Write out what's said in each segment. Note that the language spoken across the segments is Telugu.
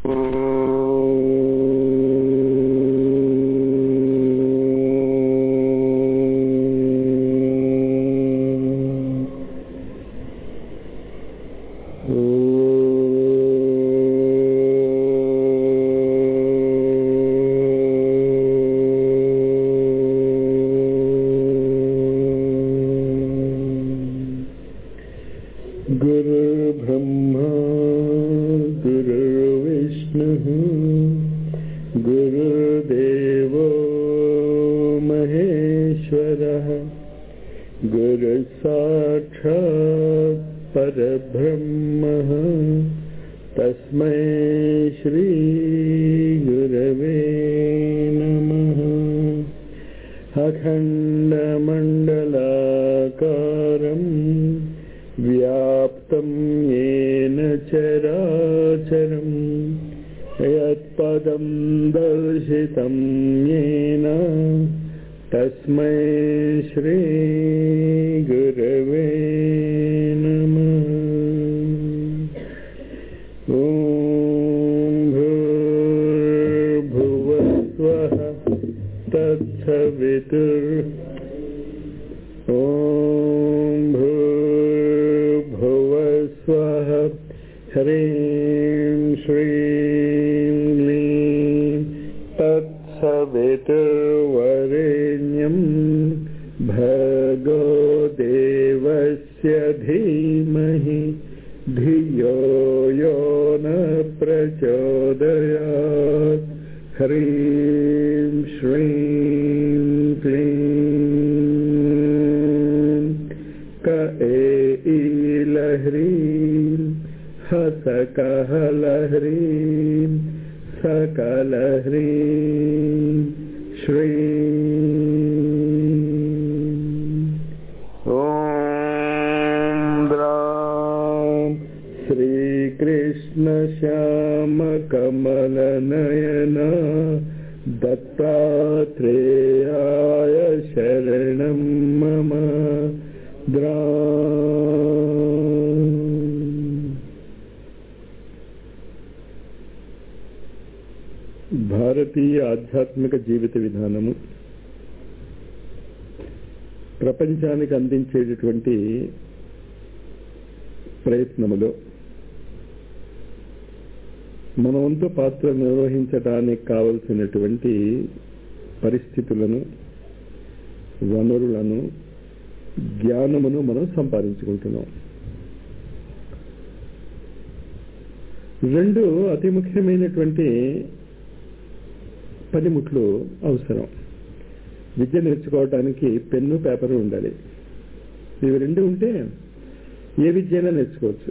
गुरुर्ब्रह्मा गुरुर्विष्णुः गुरुर्देवो महेश्वरः गुरुसाक्षात् परब्रह्मः तस्मै श्रीगुरवे नमः अखण्डमण्डलाकारम् व्याप्तं येन चराचरम् यत्पदं दर्शितं येन तस्मै श्रीगुरवे नमः ॐ भूर्भुवस्वः तत्सवितुर् ॐ भूर्भुवस्वः ह्रीं श्रीं क्लीं तत्सवितुर्वरेण्यं भगो देवस्य धीमहि धियो यो न प्रचोदयात् ह्रीं श्रीं क्लीं क एलह्रीं हसकहलह्रीं सकलह्रीं श्रीं ॐ द्रां श्रीकृष्णश्यामकमलनयन दत्तात्रेयाय शरणं मम द्रा భారతీయ ఆధ్యాత్మిక జీవిత విధానము ప్రపంచానికి అందించేటటువంటి ప్రయత్నములో మన వంతు పాత్ర నిర్వహించడానికి కావలసినటువంటి పరిస్థితులను వనరులను జ్ఞానమును మనం సంపాదించుకుంటున్నాం రెండు అతి ముఖ్యమైనటువంటి పనిముట్లు అవసరం విద్య నేర్చుకోవడానికి పెన్ను పేపర్ ఉండాలి ఇవి రెండు ఉంటే ఏ విద్య అయినా నేర్చుకోవచ్చు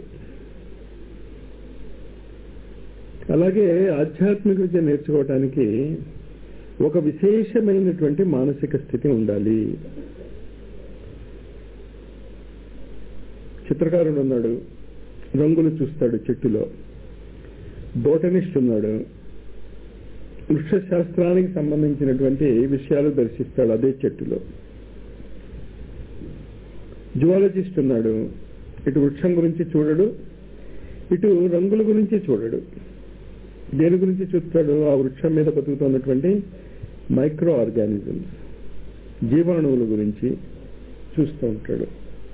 అలాగే ఆధ్యాత్మిక విద్య నేర్చుకోవటానికి ఒక విశేషమైనటువంటి మానసిక స్థితి ఉండాలి చిత్రకారుడు ఉన్నాడు రంగులు చూస్తాడు చెట్టులో బోటనిస్ట్ ఉన్నాడు వృక్షశాస్త్రానికి సంబంధించినటువంటి విషయాలు దర్శిస్తాడు అదే చెట్టులో జువాలజిస్ట్ ఉన్నాడు ఇటు వృక్షం గురించి చూడడు ఇటు రంగుల గురించి చూడడు దేని గురించి చూస్తాడు ఆ వృక్షం మీద బతుకుతున్నటువంటి మైక్రో ఆర్గానిజమ్స్ జీవాణువుల గురించి చూస్తూ ఉంటాడు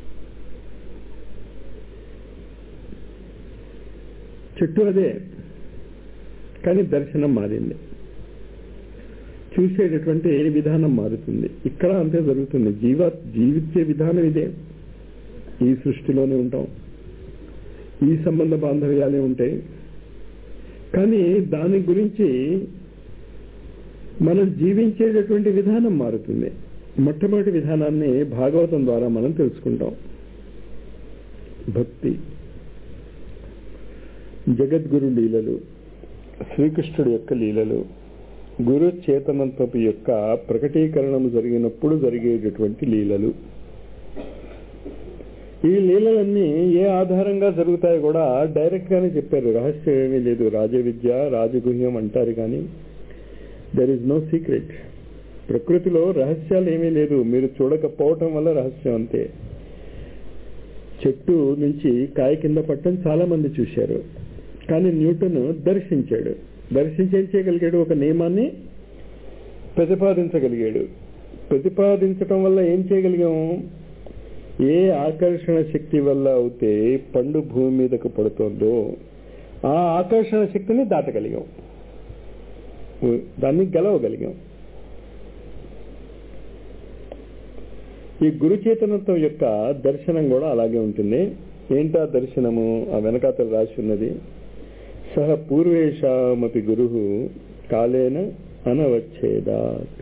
చెట్టు అదే కానీ దర్శనం మారింది చూసేటటువంటి విధానం మారుతుంది ఇక్కడ అంతే జరుగుతుంది జీవ జీవించే విధానం ఇదే ఈ సృష్టిలోనే ఉంటాం ఈ సంబంధ బాంధవ్యాలే ఉంటాయి కానీ దాని గురించి మనం జీవించేటటువంటి విధానం మారుతుంది మొట్టమొదటి విధానాన్ని భాగవతం ద్వారా మనం తెలుసుకుంటాం భక్తి జగద్గురు లీలలు శ్రీకృష్ణుడి యొక్క లీలలు గురు చేతనంతపు యొక్క ప్రకటీకరణం జరిగినప్పుడు జరిగేటటువంటి లీలలు ఈ లీలలన్నీ ఏ ఆధారంగా జరుగుతాయో కూడా డైరెక్ట్ గానే చెప్పారు రహస్యం ఏమీ లేదు రాజ విద్య రాజగుహ్యం అంటారు కానీ దెర్ ఇస్ నో సీక్రెట్ ప్రకృతిలో రహస్యాలు ఏమీ లేదు మీరు చూడకపోవటం వల్ల రహస్యం అంతే చెట్టు నుంచి కాయ కింద పట్టడం చాలా మంది చూశారు కానీ న్యూటన్ దర్శించాడు దర్శించి ఏం చేయగలిగాడు ఒక నియమాన్ని ప్రతిపాదించగలిగాడు ప్రతిపాదించటం వల్ల ఏం చేయగలిగాము ఏ ఆకర్షణ శక్తి వల్ల అయితే పండు భూమి మీదకు పడుతుందో ఆ ఆకర్షణ శక్తిని దాటగలిగాం దాన్ని గెలవగలిగాం ఈ గురు చేతనత్వం యొక్క దర్శనం కూడా అలాగే ఉంటుంది ఏంటా దర్శనము ఆ వెనకాతలు రాసి ఉన్నది సహ పూర్వేషామపి గురు కాలేన అనవచ్చేదాత్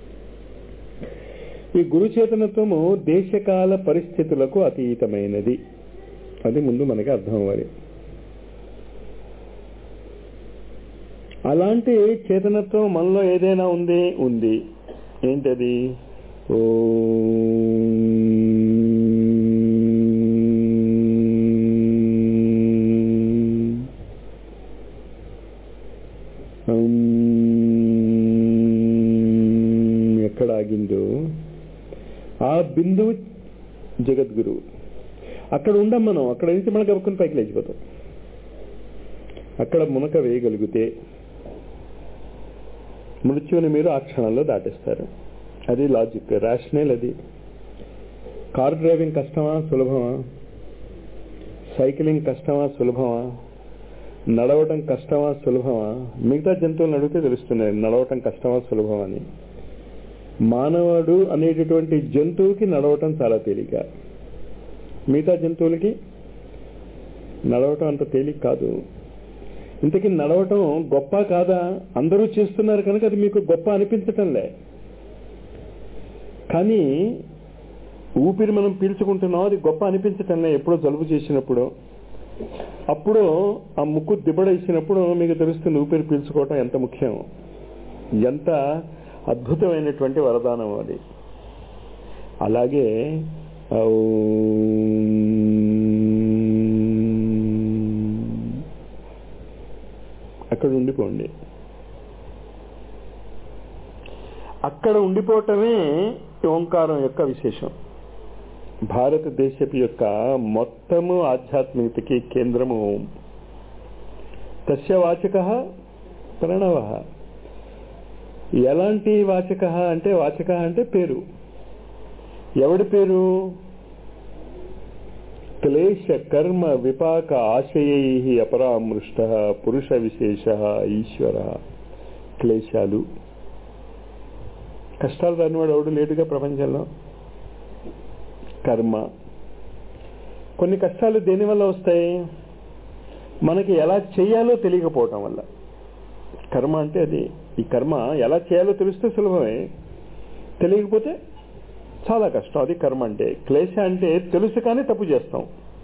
ఈ గురు చేతనత్వము దేశకాల పరిస్థితులకు అతీతమైనది అది ముందు మనకి అర్థం అవ్వాలి అలాంటి చేతనత్వం మనలో ఏదైనా ఉంది ఉంది ఏంటది ఓ ఎక్కడ ఆగిందో ఆ బిందువు జగద్గురువు అక్కడ ఉండం మనం అక్కడ నుంచి మనం గబుకుని పైకి లేచిపోతాం అక్కడ మునక వేయగలిగితే మృత్యువుని మీరు ఆ క్షణంలో దాటిస్తారు అది లాజిక్ రేషనల్ అది కార్ డ్రైవింగ్ కష్టమా సులభమా సైక్లింగ్ కష్టమా సులభమా నడవటం కష్టమా సులభమా మిగతా జంతువులను అడిగితే తెలుస్తుంది నడవటం కష్టమా సులభమా అని మానవుడు అనేటటువంటి జంతువుకి నడవటం చాలా తేలిక మిగతా జంతువులకి నడవటం అంత తేలిక కాదు ఇంతకీ నడవటం గొప్ప కాదా అందరూ చేస్తున్నారు కనుక అది మీకు గొప్ప అనిపించటంలే కానీ ఊపిరి మనం పీల్చుకుంటున్నాం అది గొప్ప అనిపించటంలే ఎప్పుడో జలుబు చేసినప్పుడు అప్పుడు ఆ ముక్కు దిబ్బడేసినప్పుడు మీకు తెలుస్తుంది ఊపిరి పీల్చుకోవటం ఎంత ముఖ్యం ఎంత అద్భుతమైనటువంటి వరదానం అది అలాగే అక్కడ ఉండిపోండి అక్కడ ఉండిపోవటమే ఓంకారం యొక్క విశేషం భారతదేశపు యొక్క మొత్తము ఆధ్యాత్మికతకి కేంద్రము ఓం తస్య వాచక ప్రణవ ఎలాంటి వాచక అంటే వాచక అంటే పేరు ఎవడి పేరు క్లేశ కర్మ విపాక ఆశయై అపరామృష్ట పురుష విశేష ఈశ్వర క్లేశాలు కష్టాలు రానివాడు ఎవడు లేటుగా ప్రపంచంలో కర్మ కొన్ని కష్టాలు దేనివల్ల వస్తాయి మనకి ఎలా చేయాలో తెలియకపోవటం వల్ల కర్మ అంటే అది ఈ కర్మ ఎలా చేయాలో తెలిస్తే సులభమే తెలియకపోతే చాలా కష్టం అది కర్మ అంటే క్లేశ అంటే తెలుసు కానీ తప్పు చేస్తాం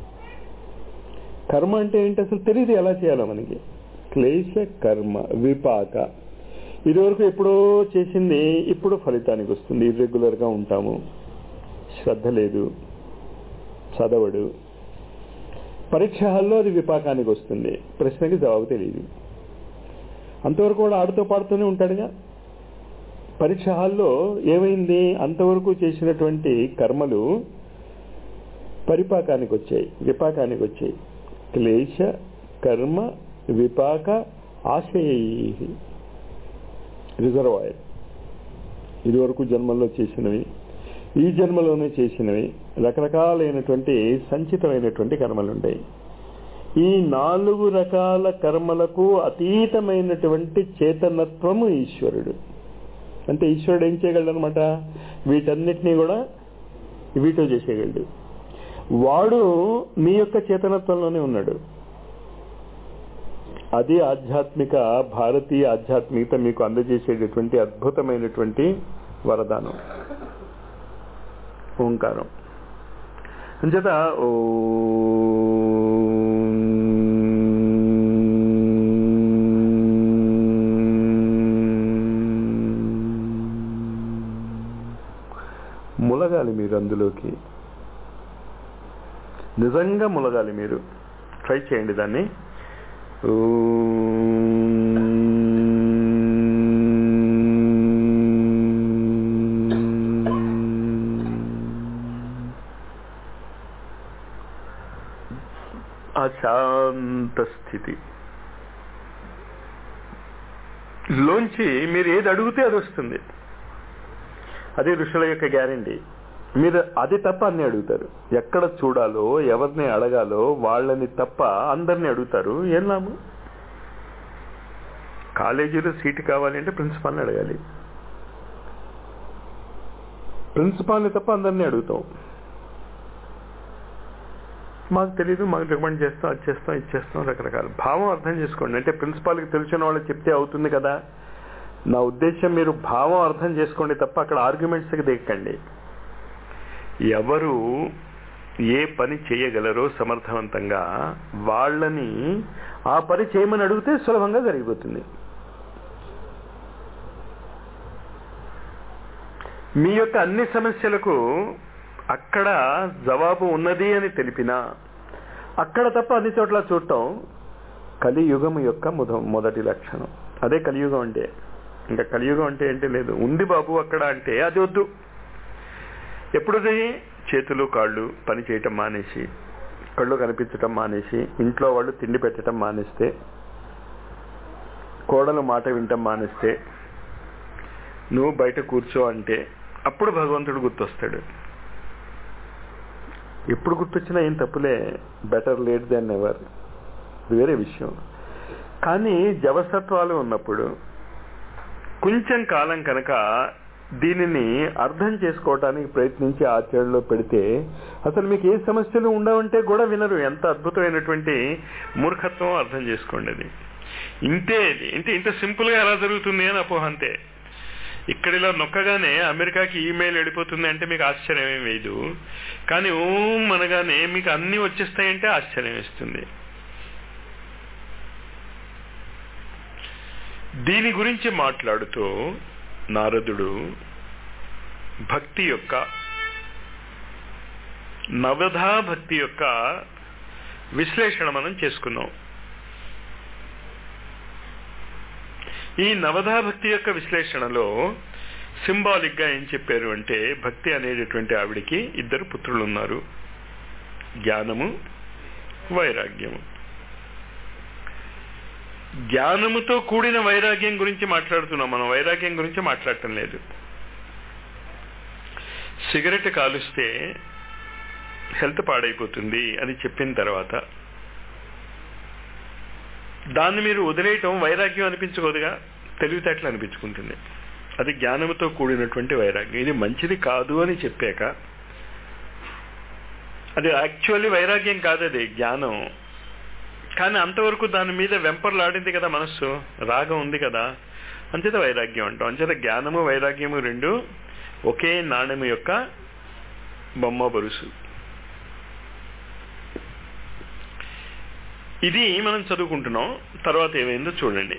కర్మ అంటే ఏంటి అసలు తెలియదు ఎలా చేయాలో మనకి క్లేశ కర్మ విపాక ఇదివరకు ఎప్పుడో చేసింది ఇప్పుడు ఫలితానికి వస్తుంది ఇర్రెగ్యులర్గా ఉంటాము శ్రద్ధ లేదు చదవడు పరీక్ష హాల్లో అది విపాకానికి వస్తుంది ప్రశ్నకి జవాబు తెలియదు అంతవరకు కూడా ఆడుతూ పాడుతూనే ఉంటాడుగా పరీక్ష హాల్లో ఏమైంది అంతవరకు చేసినటువంటి కర్మలు పరిపాకానికి వచ్చాయి విపాకానికి వచ్చాయి క్లేశ కర్మ విపాక ఆశయై రిజర్వాయర్ ఇదివరకు జన్మల్లో చేసినవి ఈ జన్మలోనే చేసినవి రకరకాలైనటువంటి సంచితమైనటువంటి కర్మలు ఉంటాయి ఈ నాలుగు రకాల కర్మలకు అతీతమైనటువంటి చేతనత్వము ఈశ్వరుడు అంటే ఈశ్వరుడు ఏం చేయగలడు అనమాట వీటన్నిటినీ కూడా వీటో చేసేయగలడు వాడు మీ యొక్క చేతనత్వంలోనే ఉన్నాడు అది ఆధ్యాత్మిక భారతీయ ఆధ్యాత్మికత మీకు అందజేసేటటువంటి అద్భుతమైనటువంటి వరదానం ఓంకారం అంచేత ఓ ములగాలి మీరు అందులోకి నిజంగా ములగాలి మీరు ట్రై చేయండి దాన్ని ఆ శాంత స్థితి లోంచి మీరు ఏది అడిగితే అది వస్తుంది అది ఋషుల యొక్క గ్యారంటీ మీరు అది తప్ప అన్ని అడుగుతారు ఎక్కడ చూడాలో ఎవరిని అడగాలో వాళ్ళని తప్ప అందరిని అడుగుతారు ఏం లాభం కాలేజీలో సీటు కావాలి అంటే ప్రిన్సిపాల్ని అడగాలి ప్రిన్సిపాల్ని తప్ప అందరినీ అడుగుతాం మాకు తెలియదు మాకు రికమెండ్ చేస్తాం అది చేస్తాం ఇది చేస్తాం రకరకాల భావం అర్థం చేసుకోండి అంటే ప్రిన్సిపాల్కి తెలిసిన వాళ్ళు చెప్తే అవుతుంది కదా నా ఉద్దేశం మీరు భావం అర్థం చేసుకోండి తప్ప అక్కడ ఆర్గ్యుమెంట్స్కి దిగకండి ఎవరు ఏ పని చేయగలరో సమర్థవంతంగా వాళ్ళని ఆ పని చేయమని అడిగితే సులభంగా జరిగిపోతుంది మీ యొక్క అన్ని సమస్యలకు అక్కడ జవాబు ఉన్నది అని తెలిపినా అక్కడ తప్ప అన్ని చోట్ల చూడటం కలియుగం యొక్క మొద మొదటి లక్షణం అదే కలియుగం అంటే ఇంకా కలియుగం అంటే ఏంటి లేదు ఉంది బాబు అక్కడ అంటే అది వద్దు ఎప్పుడుది చేతులు కాళ్ళు పని చేయటం మానేసి కళ్ళు కనిపించటం మానేసి ఇంట్లో వాళ్ళు తిండి పెట్టడం మానేస్తే కోడలు మాట వింటం మానేస్తే నువ్వు బయట కూర్చో అంటే అప్పుడు భగవంతుడు గుర్తొస్తాడు ఎప్పుడు గుర్తొచ్చినా ఏం తప్పులే బెటర్ లేట్ దెన్ ఎవర్ వేరే విషయం కానీ జవసత్వాలు ఉన్నప్పుడు కొంచెం కాలం కనుక దీనిని అర్థం చేసుకోవటానికి ప్రయత్నించి ఆచరణలో పెడితే అసలు మీకు ఏ సమస్యలు ఉండవంటే కూడా వినరు ఎంత అద్భుతమైనటువంటి మూర్ఖత్వం అర్థం చేసుకోండి అది ఇంతే ఇంతే ఇంత సింపుల్ గా ఎలా జరుగుతుంది అని అపోహ అంతే ఇక్కడ ఇలా నొక్కగానే అమెరికాకి ఈమెయిల్ వెళ్ళిపోతుంది అంటే మీకు ఆశ్చర్యం ఏం వేయదు కానీ ఓం అనగానే మీకు అన్ని వచ్చేస్తాయంటే ఆశ్చర్యం వేస్తుంది దీని గురించి మాట్లాడుతూ నారదుడు భక్తి యొక్క నవధా భక్తి యొక్క విశ్లేషణ మనం చేసుకున్నాం ఈ నవధా భక్తి యొక్క విశ్లేషణలో సింబాలిక్ గా ఏం చెప్పారు అంటే భక్తి అనేటటువంటి ఆవిడికి ఇద్దరు పుత్రులు ఉన్నారు జ్ఞానము వైరాగ్యము జ్ఞానముతో కూడిన వైరాగ్యం గురించి మాట్లాడుతున్నాం మనం వైరాగ్యం గురించి మాట్లాడటం లేదు సిగరెట్ కాలుస్తే హెల్త్ పాడైపోతుంది అని చెప్పిన తర్వాత దాన్ని మీరు వదిలేయటం వైరాగ్యం అనిపించుకోదుగా తెలివితేటలు అనిపించుకుంటుంది అది జ్ఞానంతో కూడినటువంటి వైరాగ్యం ఇది మంచిది కాదు అని చెప్పాక అది యాక్చువల్లీ వైరాగ్యం కాదు అది జ్ఞానం కానీ అంతవరకు దాని మీద వెంపర్లాడింది కదా మనస్సు రాగం ఉంది కదా అంచేత వైరాగ్యం అంటాం అంచేత జ్ఞానము వైరాగ్యము రెండు ఒకే నాణ్యము యొక్క బొమ్మ బరుసు ఇది మనం చదువుకుంటున్నాం తర్వాత ఏమైందో చూడండి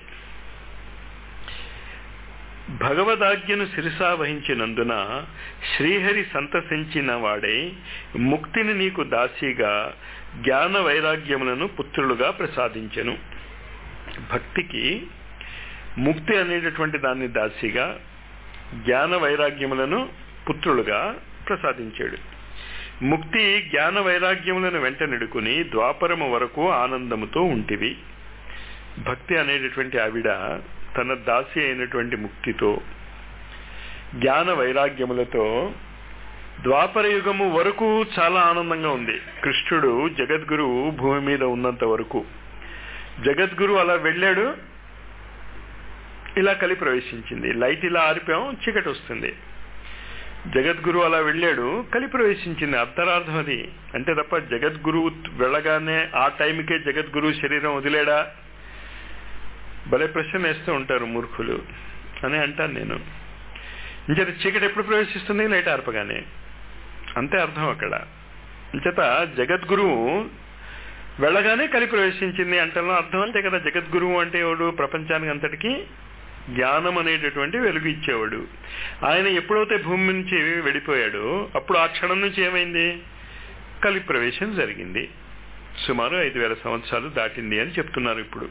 భగవదాజ్ఞను శిరసా వహించినందున శ్రీహరి సంతసించిన వాడే ముక్తిని నీకు దాసిగా జ్ఞాన వైరాగ్యములను పుత్రులుగా ప్రసాదించెను భక్తికి ముక్తి అనేటటువంటి దాన్ని దాసిగా జ్ఞాన వైరాగ్యములను పుత్రులుగా ప్రసాదించాడు ముక్తి జ్ఞాన వైరాగ్యములను వెంట నిడుకుని ద్వాపరము వరకు ఆనందముతో ఉంటివి భక్తి అనేటటువంటి ఆవిడ తన దాసి అయినటువంటి ముక్తితో జ్ఞాన వైరాగ్యములతో ద్వాపర యుగము వరకు చాలా ఆనందంగా ఉంది కృష్ణుడు జగద్గురువు భూమి మీద ఉన్నంత వరకు జగద్గురు అలా వెళ్ళాడు ఇలా కలి ప్రవేశించింది లైట్ ఇలా ఆరిపాం చీకటి వస్తుంది జగద్గురు అలా వెళ్ళాడు కలి ప్రవేశించింది అర్థరార్థం అది అంటే తప్ప జగద్గురు వెళ్ళగానే ఆ టైంకే జగద్గురు శరీరం వదిలేడా భలే ప్రశ్న వేస్తూ ఉంటారు మూర్ఖులు అని అంటాను నేను ఇంచేత చీకటి ఎప్పుడు ప్రవేశిస్తుంది లైట్ ఆర్పగానే అంతే అర్థం అక్కడ ఇంచేత జగద్గురువు వెళ్ళగానే కలి ప్రవేశించింది అంటలో అర్థం అంతే కదా జగద్గురువు అంటే ఎవడు ప్రపంచానికి అంతటికి జ్ఞానం అనేటటువంటి వెలుగు ఇచ్చేవాడు ఆయన ఎప్పుడైతే భూమి నుంచి వెళ్ళిపోయాడో అప్పుడు ఆ క్షణం నుంచి ఏమైంది కలి ప్రవేశం జరిగింది సుమారు ఐదు వేల సంవత్సరాలు దాటింది అని చెప్తున్నారు ఇప్పుడు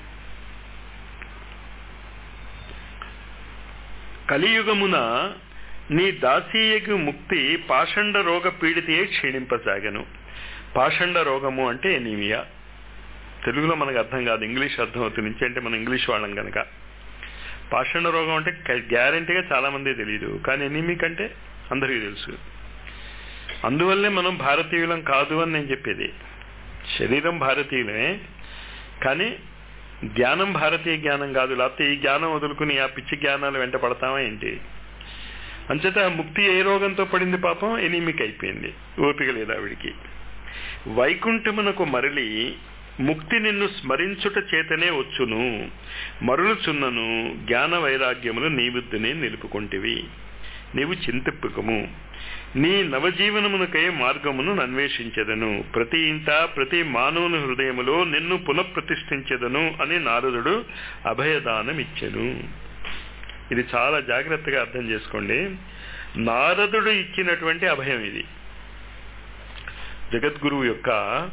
కలియుగమున నీ దాసీయకు ముక్తి పాషండ రోగ పీడితయే క్షీణింపసాగను పాషండ రోగము అంటే ఎనీమియా తెలుగులో మనకు అర్థం కాదు ఇంగ్లీష్ అర్థం అవుతుంది నుంచి అంటే మనం ఇంగ్లీష్ వాళ్ళం కనుక పాషణ రోగం అంటే గ్యారంటీగా చాలా మంది తెలియదు కానీ ఎనీమిక్ అంటే అందరికీ తెలుసు అందువల్లే మనం భారతీయులం కాదు అని నేను చెప్పేది శరీరం భారతీయులమే కానీ జ్ఞానం భారతీయ జ్ఞానం కాదు లేకపోతే ఈ జ్ఞానం వదులుకుని ఆ పిచ్చి జ్ఞానాలు వెంట పడతామా ఏంటి అంచేత ముక్తి ఏ రోగంతో పడింది పాపం ఎనీమిక్ అయిపోయింది ఓపిక లేదు ఆవిడికి వైకుంఠమునకు మరలి ముక్తి నిన్ను స్మరించుట చేతనే వచ్చును మరులుచున్నను జ్ఞాన వైరాగ్యములు నీ బుద్ధిని నిలుపుకుంటివి నీవు చింతిప్పుకము నీ నవజీవనమునకై మార్గమును అన్వేషించెదను ప్రతి ఇంట ప్రతి మానవుని హృదయములో నిన్ను పునఃప్రతిష్ఠించెదను అని నారదుడు అభయదానమిచ్చెను ఇది చాలా జాగ్రత్తగా అర్థం చేసుకోండి నారదుడు ఇచ్చినటువంటి అభయం ఇది జగద్గురువు యొక్క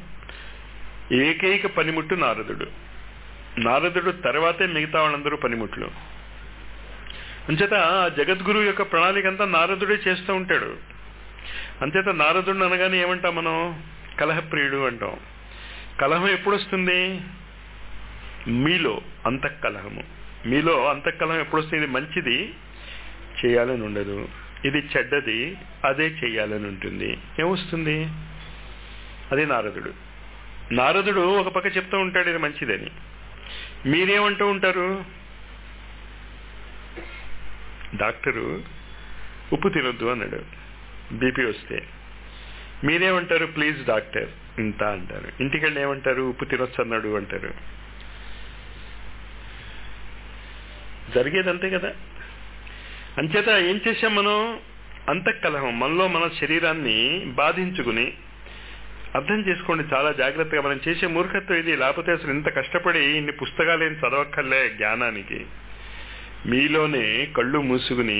ఏకైక పనిముట్టు నారదుడు నారదుడు తర్వాతే మిగతా వాళ్ళందరూ పనిముట్లు అంచేత జగద్గురు యొక్క ప్రణాళిక అంతా నారదుడే చేస్తూ ఉంటాడు అంచేత నారదుడు అనగానే ఏమంటాం మనం కలహప్రియుడు అంటాం కలహం ఎప్పుడు వస్తుంది మీలో అంతఃకలహము మీలో అంతఃకలహం ఎప్పుడు వస్తుంది ఇది మంచిది చేయాలని ఉండదు ఇది చెడ్డది అదే చేయాలని ఉంటుంది ఏమొస్తుంది అదే నారదుడు నారదుడు ఒక పక్క చెప్తూ ఉంటాడు ఇది మంచిదని మీరేమంటూ ఉంటారు డాక్టరు ఉప్పు తినొద్దు అన్నాడు బీపీ వస్తే మీరేమంటారు ప్లీజ్ డాక్టర్ ఇంత అంటారు ఇంటికెళ్ళి ఏమంటారు ఉప్పు తినొచ్చు అన్నాడు అంటారు జరిగేది అంతే కదా అంచేత ఏం చేశాం మనం అంతఃకలహం మనలో మన శరీరాన్ని బాధించుకుని అర్థం చేసుకోండి చాలా జాగ్రత్తగా మనం చేసే మూర్ఖత్వం ఇది లేకపోతే అసలు ఇంత కష్టపడి ఇన్ని పుస్తకాలు ఏం చదవక్కర్లే జ్ఞానానికి మీలోనే కళ్ళు మూసుకుని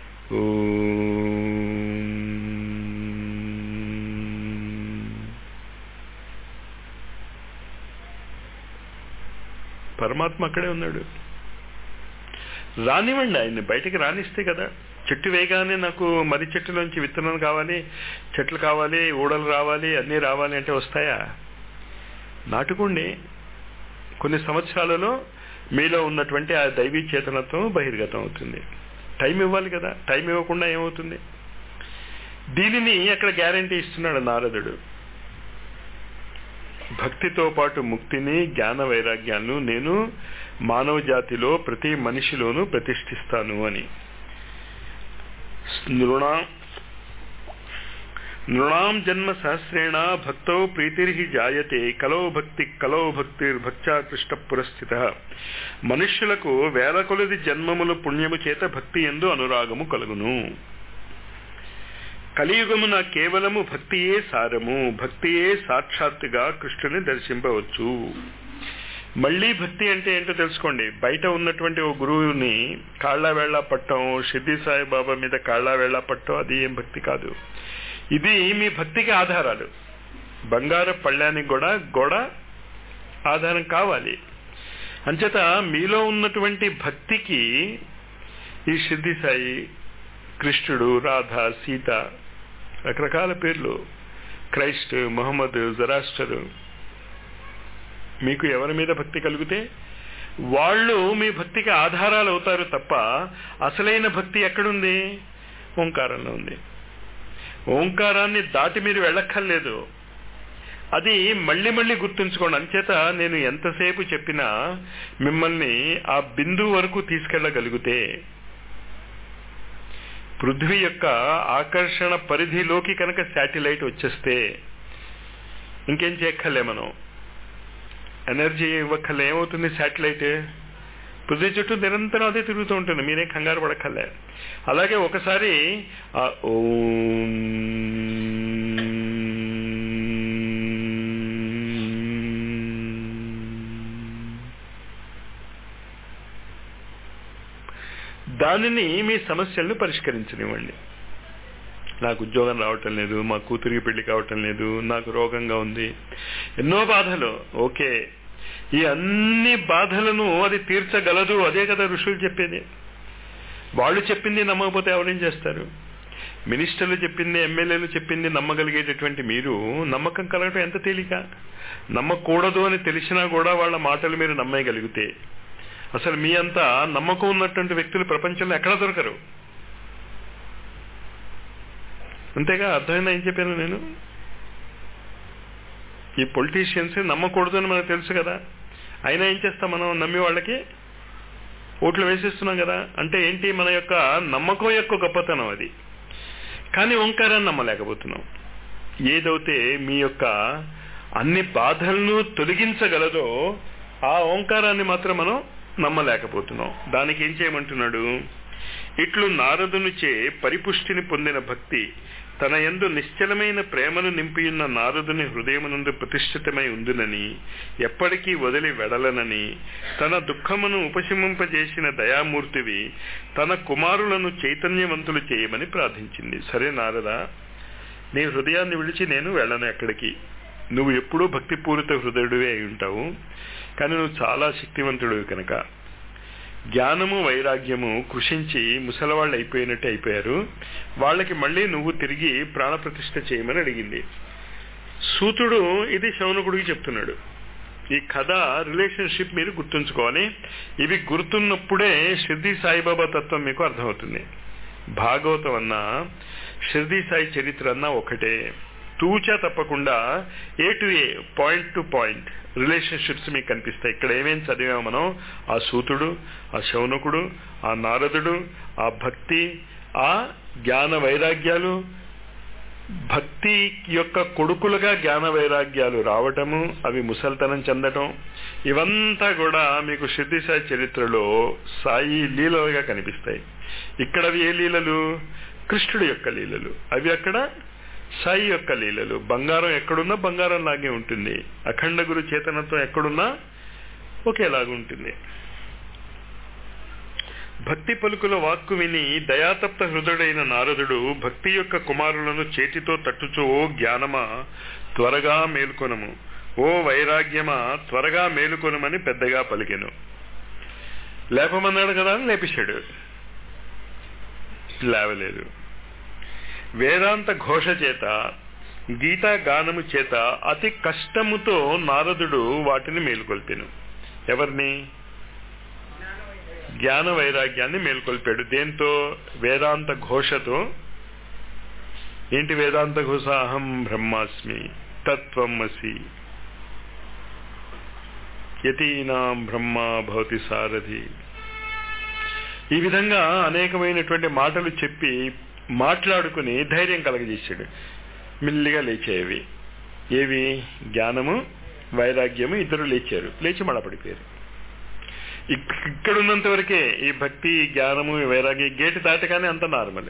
పరమాత్మ అక్కడే ఉన్నాడు రానివ్వండి ఆయన్ని బయటికి రానిస్తే కదా చెట్టు వేయగానే నాకు మర్రి చెట్టులోంచి విత్తనాలు కావాలి చెట్లు కావాలి ఊడలు రావాలి అన్నీ రావాలి అంటే వస్తాయా నాటుకోండి కొన్ని సంవత్సరాలలో మీలో ఉన్నటువంటి ఆ దైవీ చేతనత్వం బహిర్గతం అవుతుంది టైం ఇవ్వాలి కదా టైం ఇవ్వకుండా ఏమవుతుంది దీనిని అక్కడ గ్యారంటీ ఇస్తున్నాడు నారదుడు భక్తితో పాటు ముక్తిని జ్ఞాన వైరాగ్యాలను నేను మానవ జాతిలో ప్రతి మనిషిలోనూ ప్రతిష్ఠిస్తాను అని నృణా నృణాం జన్మ సహస్రేణ భక్తో ప్రీతిర్హి జాయతే కలో భక్తి కలో భక్తిర్భక్త్యాకృష్ట పురస్థిత మనుష్యులకు వేల కొలది జన్మముల పుణ్యము చేత భక్తి ఎందు అనురాగము కలుగును కలియుగమున కేవలము భక్తియే సారము భక్తియే సాక్షాత్తుగా కృష్ణుని దర్శింపవచ్చు మళ్ళీ భక్తి అంటే ఏంటో తెలుసుకోండి బయట ఉన్నటువంటి ఓ గురువుని కాళ్ళ వేళ్ల పట్టం షిర్డి సాయిబాబా మీద కాళ్ళ వేళ్ల పట్టం అది ఏం భక్తి కాదు ఇది మీ భక్తికి ఆధారాలు బంగారు పళ్ళానికి కూడా గోడ ఆధారం కావాలి అంచేత మీలో ఉన్నటువంటి భక్తికి ఈ సిద్ధి సాయి కృష్ణుడు రాధ సీత రకరకాల పేర్లు క్రైస్ట్ మొహమ్మద్ జరాస్టరు మీకు ఎవరి మీద భక్తి కలిగితే వాళ్ళు మీ భక్తికి ఆధారాలు అవుతారు తప్ప అసలైన భక్తి ఎక్కడుంది ఓంకారంలో ఉంది ఓంకారాన్ని దాటి మీరు వెళ్ళక్కర్లేదు అది మళ్ళీ మళ్ళీ గుర్తుంచుకోండి అంచేత నేను ఎంతసేపు చెప్పినా మిమ్మల్ని ఆ బిందువు వరకు తీసుకెళ్ళగలిగితే పృథ్వీ యొక్క ఆకర్షణ పరిధిలోకి కనుక శాటిలైట్ వచ్చేస్తే ఇంకేం చేయక్కర్లే మనం ఎనర్జీ ఇవ్వక్కర్లే ఏమవుతుంది శాటిలైట్ పృథ్వీ చుట్టూ నిరంతరం అదే తిరుగుతూ ఉంటుంది మీరేం కంగారు పడక్కర్లే అలాగే ఒకసారి ఆ ఓం దానిని మీ సమస్యలను పరిష్కరించనివ్వండి నాకు ఉద్యోగం రావటం లేదు మా కూతురికి పెళ్లి కావటం లేదు నాకు రోగంగా ఉంది ఎన్నో బాధలు ఓకే ఈ అన్ని బాధలను అది తీర్చగలదు అదే కదా ఋషులు చెప్పేది వాళ్ళు చెప్పింది నమ్మకపోతే ఎవరేం చేస్తారు మినిస్టర్లు చెప్పింది ఎమ్మెల్యేలు చెప్పింది నమ్మగలిగేటటువంటి మీరు నమ్మకం కలగటం ఎంత తేలిక నమ్మకూడదు అని తెలిసినా కూడా వాళ్ళ మాటలు మీరు నమ్మగలిగితే అసలు మీ అంతా నమ్మకం ఉన్నటువంటి వ్యక్తులు ప్రపంచంలో ఎక్కడ దొరకరు అంతేగా అర్థమైందా ఏం చెప్పాను నేను ఈ పొలిటీషియన్స్ నమ్మకూడదు అని మనకు తెలుసు కదా అయినా ఏం చేస్తాం మనం నమ్మి వాళ్ళకి ఓట్లు వేసేస్తున్నాం కదా అంటే ఏంటి మన యొక్క నమ్మకం యొక్క గొప్పతనం అది కానీ ఓంకారాన్ని నమ్మలేకపోతున్నాం ఏదైతే మీ యొక్క అన్ని బాధలను తొలగించగలదో ఆ ఓంకారాన్ని మాత్రం మనం నమ్మలేకపోతున్నాం దానికి ఏం చేయమంటున్నాడు ఇట్లు నారదునిచే పరిపుష్టిని పొందిన భక్తి తన యందు నిశ్చలమైన ప్రేమను నింపియున్న నారదుని హృదయమునందు ప్రతిష్ఠితమై ఉందునని ఎప్పటికీ వదిలి వెడలనని తన దుఃఖమును ఉపశమింపజేసిన దయామూర్తివి తన కుమారులను చైతన్యవంతులు చేయమని ప్రార్థించింది సరే నారదా నీ హృదయాన్ని విడిచి నేను వెళ్ళను ఎక్కడికి నువ్వు ఎప్పుడూ భక్తిపూరిత హృదయుడివే అయి ఉంటావు కానీ నువ్వు చాలా శక్తివంతుడివి కనుక జ్ఞానము వైరాగ్యము కృషించి ముసలవాళ్ళు అయిపోయినట్టు అయిపోయారు వాళ్ళకి మళ్ళీ నువ్వు తిరిగి ప్రాణప్రతిష్ఠ చేయమని అడిగింది సూతుడు ఇది శౌనకుడికి చెప్తున్నాడు ఈ కథ రిలేషన్షిప్ మీరు గుర్తుంచుకోవాలి ఇవి గుర్తున్నప్పుడే షిర్దీ సాయిబాబా తత్వం మీకు అర్థమవుతుంది భాగవతం అన్నా షిర్దీ సాయి చరిత్ర అన్నా ఒకటే తూచా తప్పకుండా A to A point to point relationships మీకు కనిపిస్తాయి ఇక్కడ ఏమేం చదివాము మనం ఆ సూతుడు ఆ శౌనకుడు ఆ నారదుడు ఆ భక్తి ఆ జ్ఞాన వైరాగ్యాలు భక్తి యొక్క కొడుకులుగా జ్ఞాన వైరాగ్యాలు రావటము అవి ముసల్తనం చెందటం ఇవంతా కూడా మీకు సిద్ధిసాయి చరిత్రలో సాయి లీలలుగా కనిపిస్తాయి ఇక్కడ అవి ఏ లీలలు కృష్ణుడి యొక్క లీలలు అవి అక్కడ సాయి యొక్క లీలలు బంగారం ఎక్కడున్నా బంగారం లాగే ఉంటుంది అఖండ గురు చేతనత్వం ఎక్కడున్నా ఒకేలాగా ఉంటుంది భక్తి పలుకుల వాక్కు విని దయాతప్త హృదయుడైన నారదుడు భక్తి యొక్క కుమారులను చేతితో తట్టుచు ఓ జ్ఞానమా త్వరగా మేల్కొనము ఓ వైరాగ్యమా త్వరగా మేలుకొనమని పెద్దగా పలికెను లేపమన్నాడు కదా అని లేపించాడు లేవలేదు వేదాంత ఘోష చేత గీతా గానము చేత అతి కష్టముతో నారదుడు వాటిని మేల్కొల్పెను ఎవరిని జ్ఞాన వైరాగ్యాన్ని మేల్కొల్పాడు దేంతో వేదాంత ఘోషతో ఏంటి వేదాంత ఘోష అహం బ్రహ్మాస్మి తత్వం అసి యతీనాం బ్రహ్మ భవతి సారథి ఈ విధంగా అనేకమైనటువంటి మాటలు చెప్పి మాట్లాడుకుని ధైర్యం కలగజేశాడు మెల్లిగా లేచేవి ఏవి జ్ఞానము వైరాగ్యము ఇద్దరు లేచారు లేచి మడపడిపోయారు ఇక్కడున్నంత వరకే ఈ భక్తి జ్ఞానము వైరాగ్య గేటు దాటగానే అంత నార్మలే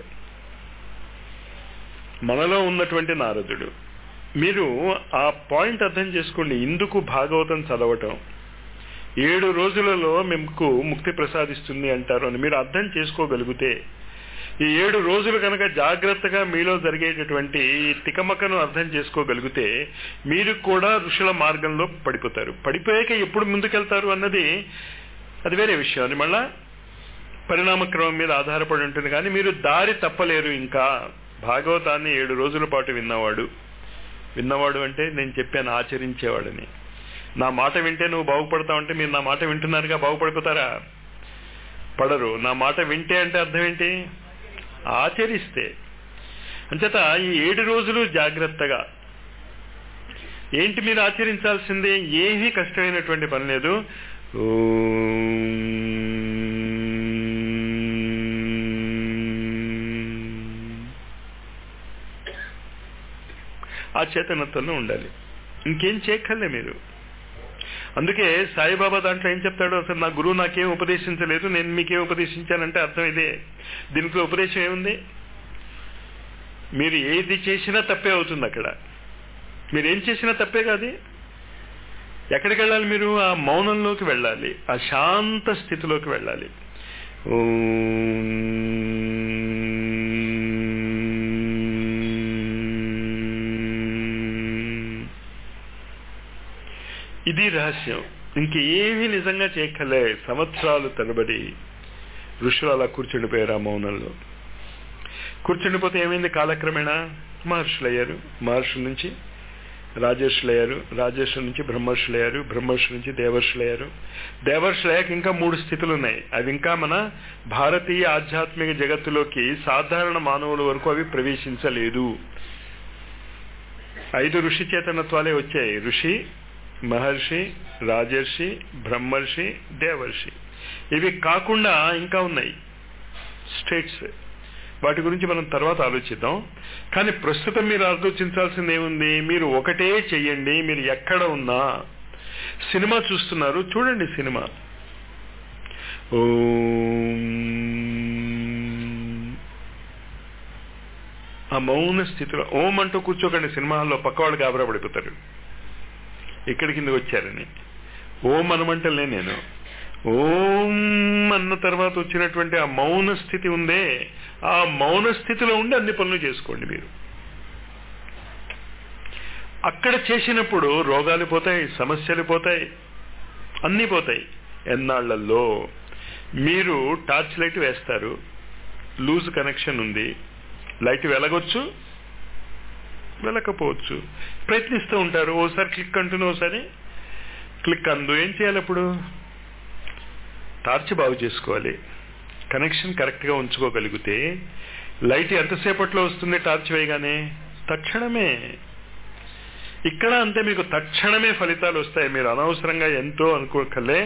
మనలో ఉన్నటువంటి నారదుడు మీరు ఆ పాయింట్ అర్థం చేసుకోండి ఇందుకు భాగవతం చదవటం ఏడు రోజులలో మీకు ముక్తి ప్రసాదిస్తుంది అంటారు అని మీరు అర్థం చేసుకోగలిగితే ఈ ఏడు రోజులు కనుక జాగ్రత్తగా మీలో జరిగేటటువంటి తికమకను అర్థం చేసుకోగలిగితే మీరు కూడా ఋషుల మార్గంలో పడిపోతారు పడిపోయాక ఎప్పుడు ముందుకెళ్తారు అన్నది అది వేరే విషయం అది మళ్ళా పరిణామక్రమం మీద ఆధారపడి ఉంటుంది కానీ మీరు దారి తప్పలేరు ఇంకా భాగవతాన్ని ఏడు రోజుల పాటు విన్నవాడు విన్నవాడు అంటే నేను చెప్పాను ఆచరించేవాడని నా మాట వింటే నువ్వు బాగుపడతావంటే మీరు నా మాట వింటున్నారుగా బాగుపడిపోతారా పడరు నా మాట వింటే అంటే అర్థం ఏంటి ఆచరిస్తే అంచేత ఈ ఏడు రోజులు జాగ్రత్తగా ఏంటి మీరు ఆచరించాల్సిందే ఏమీ కష్టమైనటువంటి పని లేదు ఆ చేతనత్వంలో ఉండాలి ఇంకేం చేయక్కర్లే మీరు అందుకే సాయిబాబా దాంట్లో ఏం చెప్తాడు అసలు నా గురువు నాకేం ఉపదేశించలేదు నేను మీకేం ఉపదేశించానంటే అర్థం ఇదే దీనికి ఉపదేశం ఏముంది మీరు ఏది చేసినా తప్పే అవుతుంది అక్కడ మీరు ఏం చేసినా తప్పే కాదు ఎక్కడికి వెళ్ళాలి మీరు ఆ మౌనంలోకి వెళ్ళాలి ఆ శాంత స్థితిలోకి వెళ్ళాలి ఇది రహస్యం ఇంకేమీ నిజంగా చేయక్కలే సంవత్సరాలు తరబడి ఋషులు అలా కూర్చుండిపోయారు ఆ మౌనంలో కూర్చుండిపోతే ఏమైంది కాలక్రమేణా మహర్షులు అయ్యారు మహర్షుల నుంచి రాజర్షులయ్యారు రాజర్షుల నుంచి బ్రహ్మర్షులయ్యారు బ్రహ్మర్షుల నుంచి దేవర్షులయ్యారు దేవర్షులయ్యాక ఇంకా మూడు స్థితులు ఉన్నాయి అవి ఇంకా మన భారతీయ ఆధ్యాత్మిక జగత్తులోకి సాధారణ మానవుల వరకు అవి ప్రవేశించలేదు ఐదు ఋషి చేతనత్వాలే వచ్చాయి ఋషి మహర్షి రాజర్షి బ్రహ్మర్షి దేవర్షి ఇవి కాకుండా ఇంకా ఉన్నాయి స్టేట్స్ వాటి గురించి మనం తర్వాత ఆలోచిద్దాం కానీ ప్రస్తుతం మీరు ఆలోచించాల్సింది ఏముంది మీరు ఒకటే చెయ్యండి మీరు ఎక్కడ ఉన్నా సినిమా చూస్తున్నారు చూడండి సినిమా ఆ మౌన స్థితిలో ఓం అంటూ కూర్చోకండి సినిమా హాల్లో పక్క వాళ్ళు గాబరా పడిపోతారు ఇక్కడి కిందకి వచ్చారని ఓం అనమంటలే నేను ఓం అన్న తర్వాత వచ్చినటువంటి ఆ మౌన స్థితి ఉందే ఆ మౌన స్థితిలో ఉండి అన్ని పనులు చేసుకోండి మీరు అక్కడ చేసినప్పుడు రోగాలు పోతాయి సమస్యలు పోతాయి అన్నీ పోతాయి ఎన్నాళ్లలో మీరు టార్చ్ లైట్ వేస్తారు లూజ్ కనెక్షన్ ఉంది లైట్ వెలగొచ్చు వెళ్ళకపోవచ్చు ప్రయత్నిస్తూ ఉంటారు ఓసారి క్లిక్ అంటున్నా ఓసారి క్లిక్ అందు ఏం చేయాలి అప్పుడు టార్చ్ బాగు చేసుకోవాలి కనెక్షన్ కరెక్ట్గా ఉంచుకోగలిగితే లైట్ ఎంతసేపట్లో వస్తుంది టార్చ్ వేయగానే తక్షణమే ఇక్కడ అంతే మీకు తక్షణమే ఫలితాలు వస్తాయి మీరు అనవసరంగా ఎంతో అనుకోకలే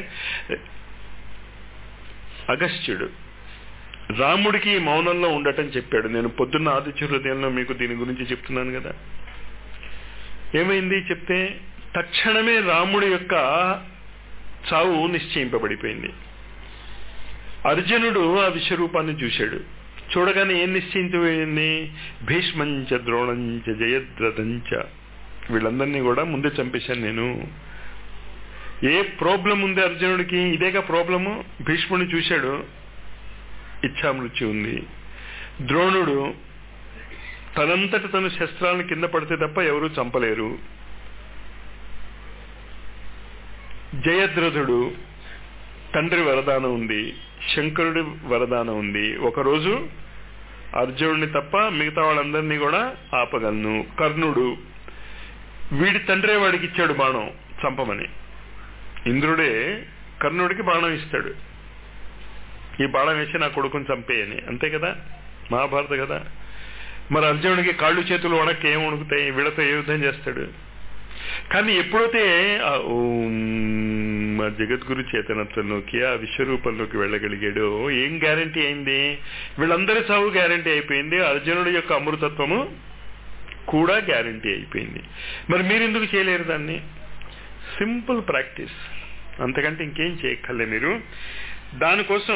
అగస్త్యుడు రాముడికి మౌనంలో ఉండటం చెప్పాడు నేను పొద్దున్న ఆదిత్య హృదయంలో మీకు దీని గురించి చెప్తున్నాను కదా ఏమైంది చెప్తే తక్షణమే రాముడి యొక్క చావు నిశ్చయింపబడిపోయింది అర్జునుడు ఆ విశ్వరూపాన్ని చూశాడు చూడగానే ఏం నిశ్చయించబడింది భీష్మంచ ద్రోణంచ జయద్రథంచ వీళ్ళందరినీ కూడా ముందే చంపేశాను నేను ఏ ప్రాబ్లం ఉంది అర్జునుడికి ఇదేగా ప్రాబ్లము భీష్ముడిని చూశాడు ఇచ్ఛామృత్యు ఉంది ద్రోణుడు తనంతట తను శస్త్రాలను కింద పడితే తప్ప ఎవరూ చంపలేరు జయద్రథుడు తండ్రి వరదానం ఉంది శంకరుడి వరదానం ఉంది ఒకరోజు అర్జునుడిని తప్ప మిగతా వాళ్ళందరినీ కూడా ఆపగలను కర్ణుడు వీడి తండ్రే వాడికి ఇచ్చాడు బాణం చంపమని ఇంద్రుడే కర్ణుడికి బాణం ఇస్తాడు ఈ బాణం వేసి నా కొడుకుని చంపేయని అంతే కదా మహాభారత కదా మరి అర్జునుడికి కాళ్ళు చేతులు వణక్కి ఏం వణుకుతాయి వీళ్ళతో ఏ యుద్ధం చేస్తాడు కానీ ఎప్పుడైతే ఆ ఓం ఆ జగద్గురు చేతనత్వంలోకి ఆ విశ్వరూపంలోకి వెళ్ళగలిగాడో ఏం గ్యారంటీ అయింది వీళ్ళందరి సాగు గ్యారంటీ అయిపోయింది అర్జునుడి యొక్క అమృతత్వము కూడా గ్యారంటీ అయిపోయింది మరి మీరు ఎందుకు చేయలేరు దాన్ని సింపుల్ ప్రాక్టీస్ అంతకంటే ఇంకేం చేయక్కర్లే మీరు దానికోసం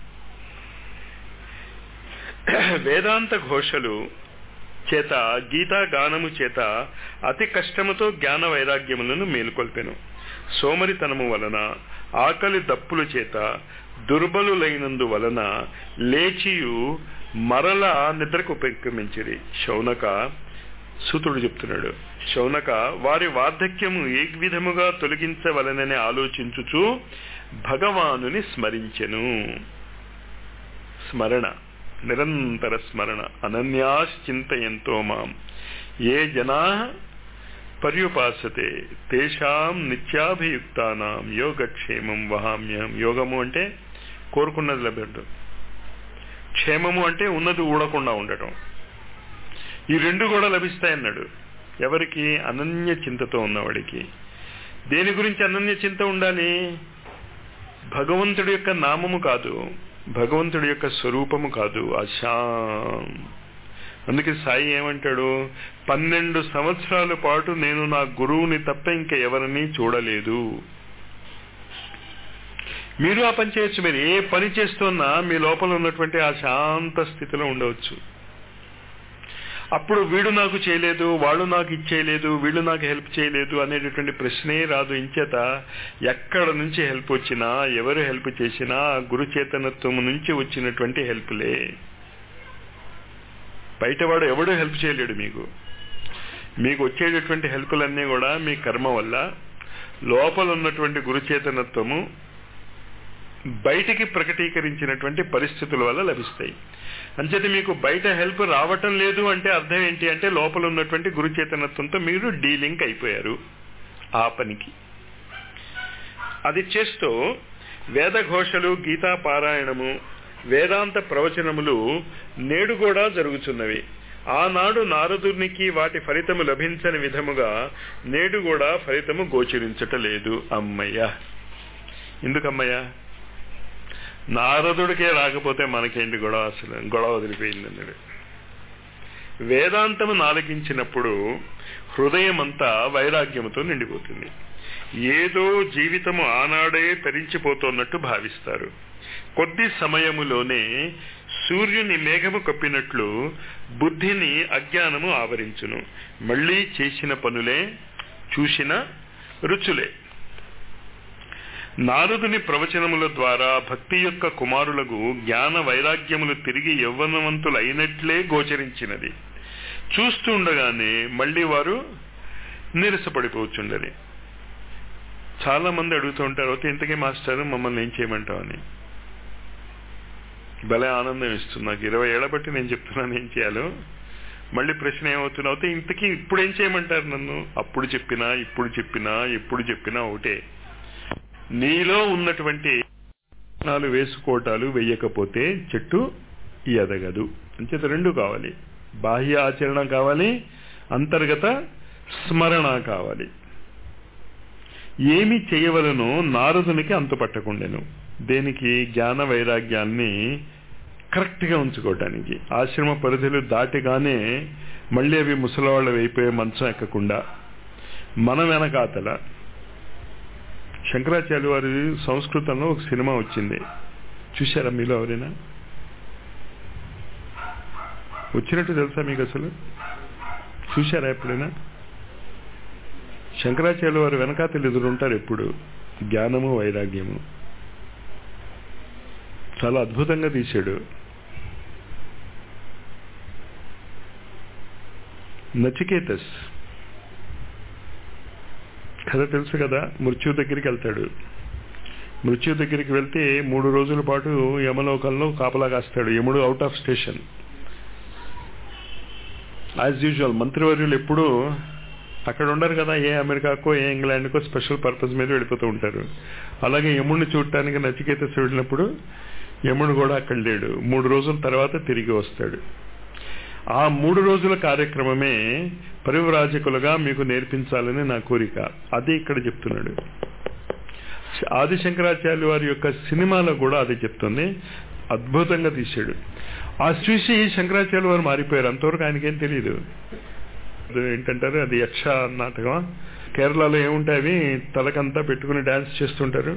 వేదాంత ఘోషలు చేత గీతా గానము చేత అతి కష్టముతో జ్ఞాన వైరాగ్యములను మేలుకొల్పెను సోమరితనము వలన ఆకలి దప్పుల చేత దుర్బలులైనందు వలన లేచియు మరల నిద్రకు ఉపక్రమించిరి శౌనక సూతుడు చెప్తున్నాడు శౌనక వారి వార్ధక్యము ఏ విధముగా తొలగించవలనని ఆలోచించుచు భగవానుని స్మరించెను స్మరణ నిరంతర స్మరణ అనన్యాశ్చింతయంతో మాం ఏ జనా పర్యుపాసతే తేషాం నిత్యాభియుక్తానాం యోగక్షేమం వహామ్యం యోగము అంటే కోరుకున్నది లభ్యడు క్షేమము అంటే ఉన్నది ఊడకుండా ఉండటం ఈ రెండు కూడా లభిస్తాయన్నాడు ఎవరికి అనన్య చింతతో ఉన్నవాడికి దేని గురించి అనన్య చింత ఉండాలి భగవంతుడి యొక్క నామము కాదు భగవంతుడి యొక్క స్వరూపము కాదు అశాం అందుకే సాయి ఏమంటాడు పన్నెండు సంవత్సరాల పాటు నేను నా గురువుని తప్ప ఇంకా ఎవరిని చూడలేదు మీరు ఆ పని చేయొచ్చు మీరు ఏ పని చేస్తున్నా మీ లోపల ఉన్నటువంటి ఆ శాంత స్థితిలో ఉండవచ్చు అప్పుడు వీడు నాకు చేయలేదు వాళ్ళు నాకు ఇచ్చేయలేదు వీళ్ళు నాకు హెల్ప్ చేయలేదు అనేటటువంటి ప్రశ్నే రాదు ఇంచేత ఎక్కడ నుంచి హెల్ప్ వచ్చినా ఎవరు హెల్ప్ చేసినా గురు చేతనత్వం నుంచి వచ్చినటువంటి హెల్ప్లే బయటవాడు ఎవడు హెల్ప్ చేయలేడు మీకు మీకు వచ్చేటటువంటి హెల్ప్లన్నీ కూడా మీ కర్మ వల్ల లోపల ఉన్నటువంటి గురుచేతనత్వము బయటికి ప్రకటీకరించినటువంటి పరిస్థితుల వల్ల లభిస్తాయి అంచేత మీకు బయట హెల్ప్ రావటం లేదు అంటే అర్థం ఏంటి అంటే లోపల ఉన్నటువంటి గురు చైతన్యత్వంతో మీరు డీలింక్ అయిపోయారు ఆ పనికి అది చేస్తూ వేదఘోషలు గీతా పారాయణము వేదాంత ప్రవచనములు నేడు కూడా జరుగుతున్నవి ఆనాడు నారదునికి వాటి ఫలితము లభించని విధముగా నేడు కూడా ఫలితము గోచరించట లేదు అమ్మయ్య ఎందుకమ్మయ్య నారదుడికే రాకపోతే మనకేంటి గొడవ అసలు గొడవ వదిలిపోయింది అన్నాడు వేదాంతము నాలకించినప్పుడు హృదయమంతా వైరాగ్యముతో నిండిపోతుంది ఏదో జీవితము ఆనాడే తరించిపోతున్నట్టు భావిస్తారు కొద్ది సమయములోనే సూర్యుని మేఘము కప్పినట్లు బుద్ధిని అజ్ఞానము ఆవరించును మళ్ళీ చేసిన పనులే చూసిన రుచులే నారదుని ప్రవచనముల ద్వారా భక్తి యొక్క కుమారులకు జ్ఞాన వైరాగ్యములు తిరిగి యవ్వనవంతులు అయినట్లే గోచరించినది చూస్తుండగానే మళ్ళీ వారు నీరసపడిపోవచ్చుండని చాలా మంది అడుగుతూ ఉంటారు అయితే ఇంతకీ మాస్టర్ మమ్మల్ని ఏం చేయమంటావని భలే ఆనందం ఇస్తుంది నాకు ఇరవై ఏళ్ల బట్టి నేను చెప్తున్నాను ఏం చేయాలో మళ్ళీ ప్రశ్న ఏమవుతున్నా అయితే ఇంతకీ ఇప్పుడు ఏం చేయమంటారు నన్ను అప్పుడు చెప్పినా ఇప్పుడు చెప్పినా ఎప్పుడు చెప్పినా ఒకటే నీలో ఉన్నటువంటి నాలుగు వేసుకోవటాలు వెయ్యకపోతే చెట్టు ఎదగదు అంచేత రెండు కావాలి బాహ్య ఆచరణ కావాలి అంతర్గత స్మరణ కావాలి ఏమి చేయవలనో నారదునికి అంతుపట్టకుండెను దేనికి జ్ఞాన వైరాగ్యాన్ని కరెక్ట్గా ఉంచుకోవటానికి ఆశ్రమ పరిధులు దాటిగానే మళ్ళీ అవి ముసలవాళ్ళ అయిపోయే మంచం ఎక్కకుండా మన వెనకాతల శంకరాచార్య వారి సంస్కృతంలో ఒక సినిమా వచ్చింది చూశారా మీలో ఎవరైనా వచ్చినట్టు తెలుసా మీకు అసలు చూశారా ఎప్పుడైనా శంకరాచార్య వారు వెనకాతలు ఎదురుంటారు ఎప్పుడు జ్ఞానము వైరాగ్యము చాలా అద్భుతంగా తీశాడు నచికేతస్ కథ తెలుసు కదా మృత్యు దగ్గరికి వెళ్తాడు మృత్యు దగ్గరికి వెళ్తే మూడు రోజుల పాటు యమలోకంలో కాపలా కాస్తాడు యముడు out of station as usual మంత్రివర్యులు ఎప్పుడూ అక్కడ ఉండరు కదా ఏ అమెరికాకో ఏ ఇంగ్లాండ్కో స్పెషల్ పర్పస్ మీద వెళ్ళిపోతూ ఉంటారు అలాగే యముడిని చూడటానికి నచికేతస్ వెళ్ళినప్పుడు యముడు కూడా అక్కడ లేడు మూడు రోజుల తర్వాత తిరిగి వస్తాడు ఆ మూడు రోజుల కార్యక్రమమే పరివ్రాజకులుగా మీకు నేర్పించాలని నా కోరిక అది ఇక్కడ చెప్తున్నాడు ఆదిశంకరాచార్య వారి యొక్క సినిమాలో కూడా అది చెప్తుంది అద్భుతంగా తీశాడు ఆ చూసి శంకరాచార్య వారు మారిపోయారు అంతవరకు ఆయనకేం తెలియదు ఏంటంటారు అది యక్ష నాటకం కేరళలో ఏముంటాయి అవి తలకంతా పెట్టుకుని డాన్స్ చేస్తుంటారు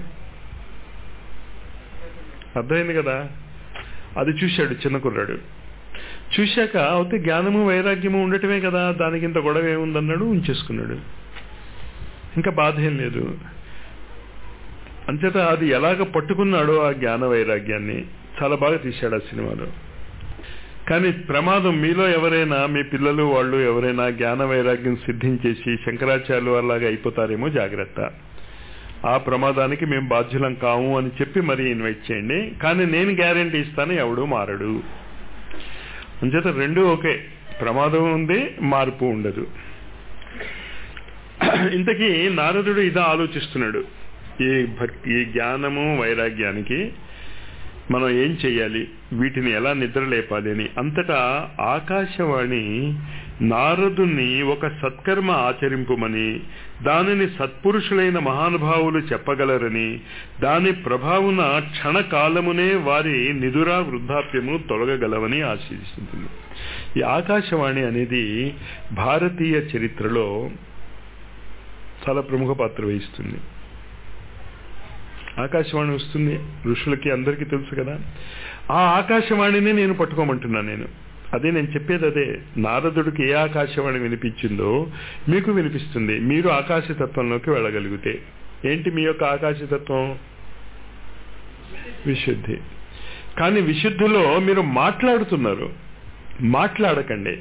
అర్థమైంది కదా అది చూశాడు చిన్న కుర్రాడు చూశాక అయితే జ్ఞానము వైరాగ్యము ఉండటమే కదా దానికి ఇంత గొడవ ఏముందన్నాడు ఉంచేసుకున్నాడు ఇంకా బాధ ఏం లేదు అంచేత అది ఎలాగ పట్టుకున్నాడో ఆ జ్ఞాన వైరాగ్యాన్ని చాలా బాగా తీశాడు ఆ సినిమాలో కానీ ప్రమాదం మీలో ఎవరైనా మీ పిల్లలు వాళ్ళు ఎవరైనా జ్ఞాన వైరాగ్యం సిద్ధించేసి శంకరాచార్యులు అలాగా అయిపోతారేమో జాగ్రత్త ఆ ప్రమాదానికి మేము బాధ్యులం కాము అని చెప్పి మరీ ఇన్వైట్ చేయండి కానీ నేను గ్యారంటీ ఇస్తాను ఎవడు మారడు అంచేత రెండు ఓకే ప్రమాదం ఉంది మార్పు ఉండదు ఇంతకీ నారదుడు ఇదా ఆలోచిస్తున్నాడు ఈ భక్తి ఈ జ్ఞానము వైరాగ్యానికి మనం ఏం చెయ్యాలి వీటిని ఎలా నిద్ర లేపాలి అని అంతటా ఆకాశవాణి నారదుని ఒక సత్కర్మ ఆచరింపుమని దానిని సత్పురుషులైన మహానుభావులు చెప్పగలరని దాని ప్రభావున క్షణకాలమునే వారి నిదురా వృద్ధాప్యము తొలగగలవని ఆశిస్తుంది ఈ ఆకాశవాణి అనేది భారతీయ చరిత్రలో చాలా ప్రముఖ పాత్ర వహిస్తుంది ఆకాశవాణి వస్తుంది ఋషులకి అందరికీ తెలుసు కదా ఆ ఆకాశవాణిని నేను పట్టుకోమంటున్నాను నేను అదే నేను చెప్పేది అదే నారదుడికి ఏ ఆకాశవాణి వినిపించిందో మీకు వినిపిస్తుంది మీరు ఆకాశతత్వంలోకి వెళ్ళగలిగితే ఏంటి మీ యొక్క ఆకాశతత్వం విశుద్ధి కానీ విశుద్ధిలో మీరు మాట్లాడుతున్నారు మాట్లాడకండి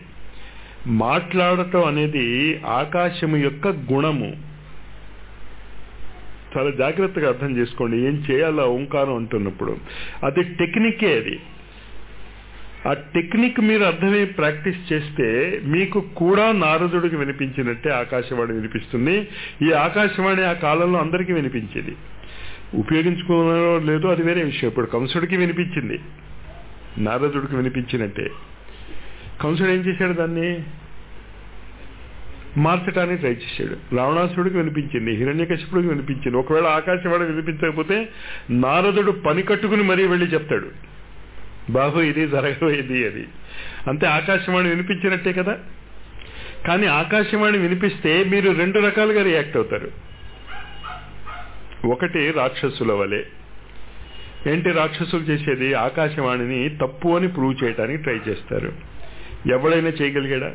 మాట్లాడటం అనేది ఆకాశము యొక్క గుణము చాలా జాగ్రత్తగా అర్థం చేసుకోండి ఏం చేయాలో ఓంకారం అంటున్నప్పుడు అది టెక్నికే అది ఆ టెక్నిక్ మీరు అర్థమై ప్రాక్టీస్ చేస్తే మీకు కూడా నారదుడికి వినిపించినట్టే ఆకాశవాణి వినిపిస్తుంది ఈ ఆకాశవాణి ఆ కాలంలో అందరికీ వినిపించేది ఉపయోగించుకున్నారో లేదో అది వేరే విషయం ఇప్పుడు కంసుడికి వినిపించింది నారదుడికి వినిపించినట్టే కంసుడు ఏం చేశాడు దాన్ని మార్చడానికి ట్రై చేశాడు రావణాసుడికి వినిపించింది హిరణ్యకశిపుడికి వినిపించింది ఒకవేళ ఆకాశవాణి వినిపించకపోతే నారదుడు పని కట్టుకుని మరీ వెళ్ళి చెప్తాడు బాబు ఇది జరగబోయేది అది అంతే ఆకాశవాణి వినిపించినట్టే కదా కానీ ఆకాశవాణి వినిపిస్తే మీరు రెండు రకాలుగా రియాక్ట్ అవుతారు ఒకటి రాక్షసుల వలె ఏంటి రాక్షసులు చేసేది ఆకాశవాణిని తప్పు అని ప్రూవ్ చేయడానికి ట్రై చేస్తారు ఎవడైనా చేయగలిగాడా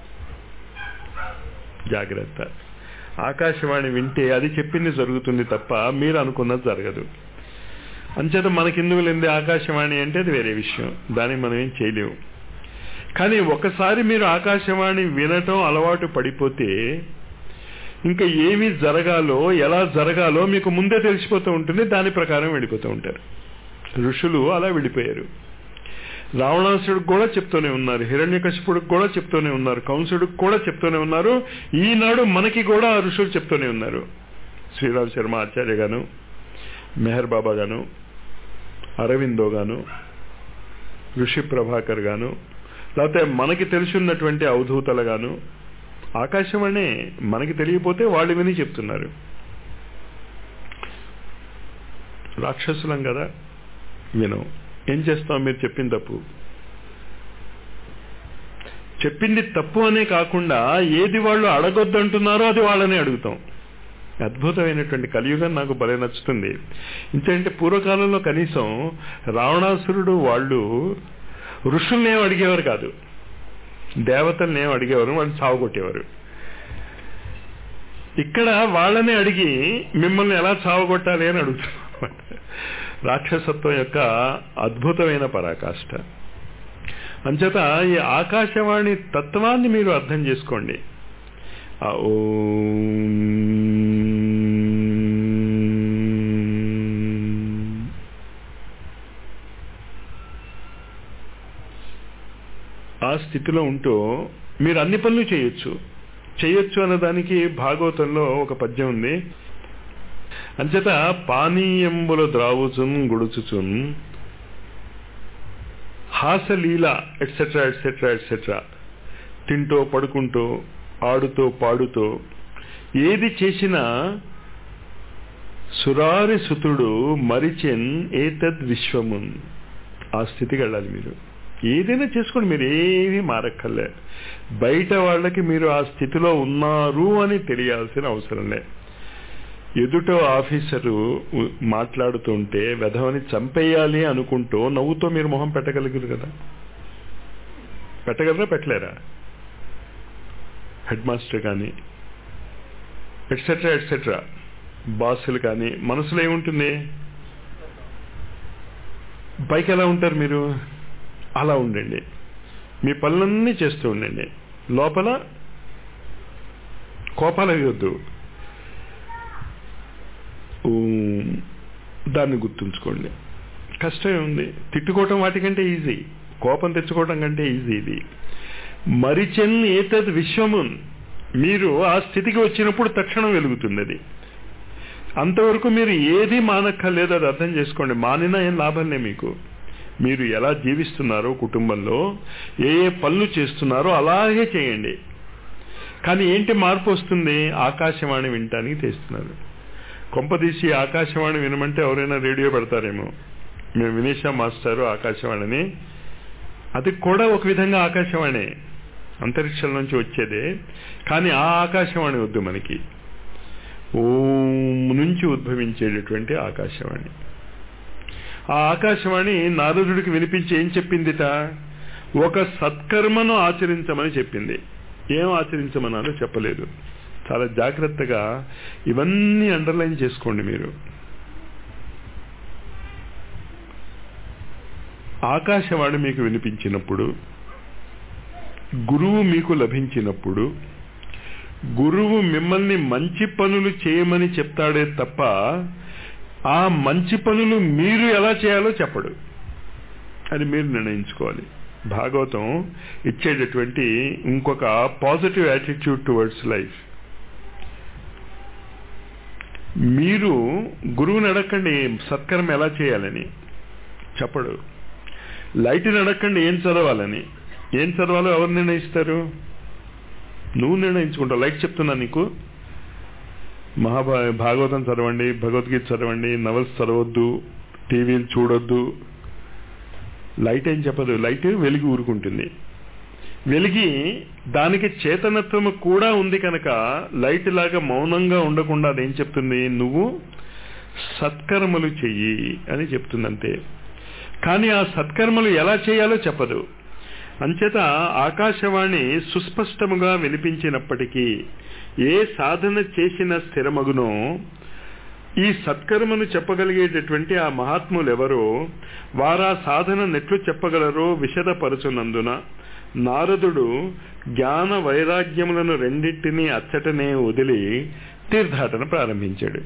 జాగ్రత్త ఆకాశవాణి వింటే అది చెప్పింది జరుగుతుంది తప్ప మీరు అనుకున్నది జరగదు అంచేత మనకెందుకు లేనిది ఆకాశవాణి అంటే అది వేరే విషయం దానికి మనం ఏం చేయలేము కానీ ఒకసారి మీరు ఆకాశవాణి వినటం అలవాటు పడిపోతే ఇంకా ఏమి జరగాలో ఎలా జరగాలో మీకు ముందే తెలిసిపోతూ ఉంటుంది దాని ప్రకారం వెళ్ళిపోతూ ఉంటారు ఋషులు అలా వెళ్ళిపోయారు రావణాసుడికి కూడా చెప్తూనే ఉన్నారు హిరణ్యకశిపుడికి కూడా చెప్తూనే ఉన్నారు కంసుడికి కూడా చెప్తూనే ఉన్నారు ఈనాడు మనకి కూడా ఆ ఋషులు చెప్తూనే ఉన్నారు శ్రీరామ్ శర్మ ఆచార్య గాను మెహర్ బాబా గాను అరవిందో గాను ఋషి ప్రభాకర్ గాను లేకపోతే మనకి తెలిసిన్నటువంటి అవధూతలు గాను ఆకాశవాణి మనకి తెలియపోతే వాళ్ళు విని చెప్తున్నారు రాక్షసులం కదా వినం ఏం చేస్తాం మీరు చెప్పింది తప్పు చెప్పింది తప్పు అనే కాకుండా ఏది వాళ్ళు అడగొద్దంటున్నారో అది వాళ్ళని అడుగుతాం అద్భుతమైనటువంటి కలియుగం నాకు భలే నచ్చుతుంది ఇంతంటే పూర్వకాలంలో కనీసం రావణాసురుడు వాళ్ళు ఋషుల్ని ఏం అడిగేవారు కాదు దేవతల్ని ఏం అడిగేవారు వాళ్ళు సావగొట్టేవారు ఇక్కడ వాళ్ళని అడిగి మిమ్మల్ని ఎలా చావగొట్టాలి అని అడుగుతున్నారు రాక్షసత్వం యొక్క అద్భుతమైన పరాకాష్ట అంచేత ఈ ఆకాశవాణి తత్వాన్ని మీరు అర్థం చేసుకోండి ఆ ఓం ఆ స్థితిలో ఉంటూ మీరు అన్ని పనులు చేయొచ్చు చేయొచ్చు అన్నదానికి భాగవతంలో ఒక పద్యం ఉంది అంచేత పానీయంబుల ద్రావుచున్ గుడుచుచున్ హాసలీల ఎట్సెట్రా ఎట్సెట్రా ఎట్సెట్రా తింటూ పడుకుంటూ ఆడుతూ పాడుతూ ఏది చేసినా సురారి సుతుడు మరిచెన్ ఏతద్ విశ్వమున్ ఆ స్థితికి వెళ్ళాలి మీరు ఏదైనా చేసుకోండి మీరు ఏమీ మారక్కర్లే బయట వాళ్ళకి మీరు ఆ స్థితిలో ఉన్నారు అని తెలియాల్సిన అవసరం లే ఎదుట ఆఫీసరు మాట్లాడుతుంటే వెధవని చంపేయాలి అనుకుంటూ నవ్వుతో మీరు మొహం పెట్టగలిగారు కదా పెట్టగలరా పెట్టలేరా హెడ్ మాస్టర్ కానీ ఎట్సెట్రా ఎట్సెట్రా బాసులు కానీ మనసులో ఏముంటుంది పైకి ఎలా ఉంటారు మీరు అలా ఉండండి మీ పనులన్నీ చేస్తూ ఉండండి లోపల కోపాలు అయ్యొద్దు దాన్ని గుర్తుంచుకోండి కష్టం ఉంది తిట్టుకోవటం వాటికంటే ఈజీ కోపం తెచ్చుకోవటం కంటే ఈజీ ఇది మరిచెన్ ఏతద్ విశ్వమున్ మీరు ఆ స్థితికి వచ్చినప్పుడు తక్షణం వెలుగుతుంది అది అంతవరకు మీరు ఏది మానక్కర్లేదు అది అర్థం చేసుకోండి మానినా ఏం లాభంలే మీకు మీరు ఎలా జీవిస్తున్నారో కుటుంబంలో ఏ ఏ పనులు చేస్తున్నారో అలాగే చేయండి కానీ ఏంటి మార్పు వస్తుంది ఆకాశవాణి వినటానికి తెస్తున్నారు కొంపదీసి ఆకాశవాణి వినమంటే ఎవరైనా రేడియో పెడతారేమో మేము వినేషా మాస్టారు ఆకాశవాణిని అది కూడా ఒక విధంగా ఆకాశవాణి అంతరిక్షం నుంచి వచ్చేదే కానీ ఆ ఆకాశవాణి వద్దు మనకి ఓం నుంచి ఉద్భవించేటటువంటి ఆకాశవాణి ఆ ఆకాశవాణి నారదుడికి వినిపించి ఏం చెప్పిందిట ఒక సత్కర్మను ఆచరించమని చెప్పింది ఏం ఆచరించమన్నారో చెప్పలేదు చాలా జాగ్రత్తగా ఇవన్నీ అండర్లైన్ చేసుకోండి మీరు ఆకాశవాణి మీకు వినిపించినప్పుడు గురువు మీకు లభించినప్పుడు గురువు మిమ్మల్ని మంచి పనులు చేయమని చెప్తాడే తప్ప ఆ మంచి పనులు మీరు ఎలా చేయాలో చెప్పడు అది మీరు నిర్ణయించుకోవాలి భాగవతం ఇచ్చేటటువంటి ఇంకొక పాజిటివ్ యాటిట్యూడ్ టువర్డ్స్ లైఫ్ మీరు గురువుని అడగండి సత్కర్మ ఎలా చేయాలని చెప్పడు లైట్ని అడగండి ఏం చదవాలని ఏం చదవాలో ఎవరు నిర్ణయిస్తారు నువ్వు నిర్ణయించుకుంటావు లైట్ చెప్తున్నా నీకు మహాభా భాగవతం చదవండి భగవద్గీత చదవండి నవల్స్ చదవద్దు టీవీలు చూడొద్దు లైట్ ఏం చెప్పదు లైట్ వెలిగి ఊరుకుంటుంది వెలిగి దానికి చేతనత్వము కూడా ఉంది కనుక లైట్ లాగా మౌనంగా ఉండకుండా అదేం చెప్తుంది నువ్వు సత్కర్మలు చెయ్యి అని చెప్తుందంతే కానీ ఆ సత్కర్మలు ఎలా చేయాలో చెప్పదు అంచేత ఆకాశవాణి సుస్పష్టముగా వినిపించినప్పటికీ ఏ సాధన చేసిన స్థిరమగునో ఈ సత్కర్మను చెప్పగలిగేటటువంటి ఆ మహాత్ములు ఎవరో వారా సాధన నెట్లు చెప్పగలరో విషదపరచునందున నారదుడు జ్ఞాన వైరాగ్యములను రెండింటినీ అచ్చటనే వదిలి తీర్థాటన ప్రారంభించాడు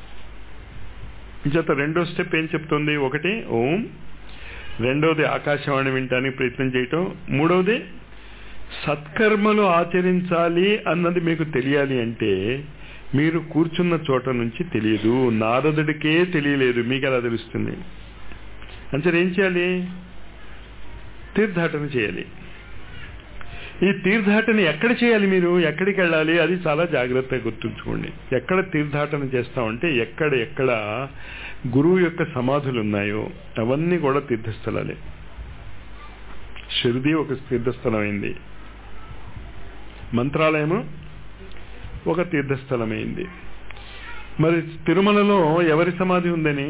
జత రెండో స్టెప్ ఏం చెప్తుంది ఒకటి ఓం రెండవది ఆకాశవాణి వినటానికి ప్రయత్నం చేయటం మూడవది సత్కర్మలు ఆచరించాలి అన్నది మీకు తెలియాలి అంటే మీరు కూర్చున్న చోట నుంచి తెలియదు నారదుడికే తెలియలేదు మీకు ఎలా తెలుస్తుంది అంటే ఏం చేయాలి తీర్థాటన చేయాలి ఈ తీర్థాటన ఎక్కడ చేయాలి మీరు ఎక్కడికి వెళ్ళాలి అది చాలా జాగ్రత్తగా గుర్తుంచుకోండి ఎక్కడ తీర్థాటన చేస్తామంటే ఎక్కడ ఎక్కడ గురువు యొక్క సమాధులు ఉన్నాయో అవన్నీ కూడా తీర్థస్థలాలే షిరిది ఒక తీర్థస్థలం అయింది మంత్రాలయము ఒక తీర్థస్థలమైంది మరి తిరుమలలో ఎవరి సమాధి ఉందని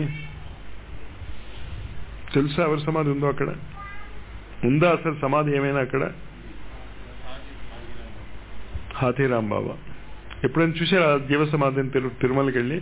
తెలుసా ఎవరి సమాధి ఉందో అక్కడ ఉందా అసలు సమాధి ఏమైనా అక్కడ హాతీరాం బాబా ఎప్పుడైనా చూసారా జీవ సమాధిని తిరు తిరుమలకి వెళ్ళి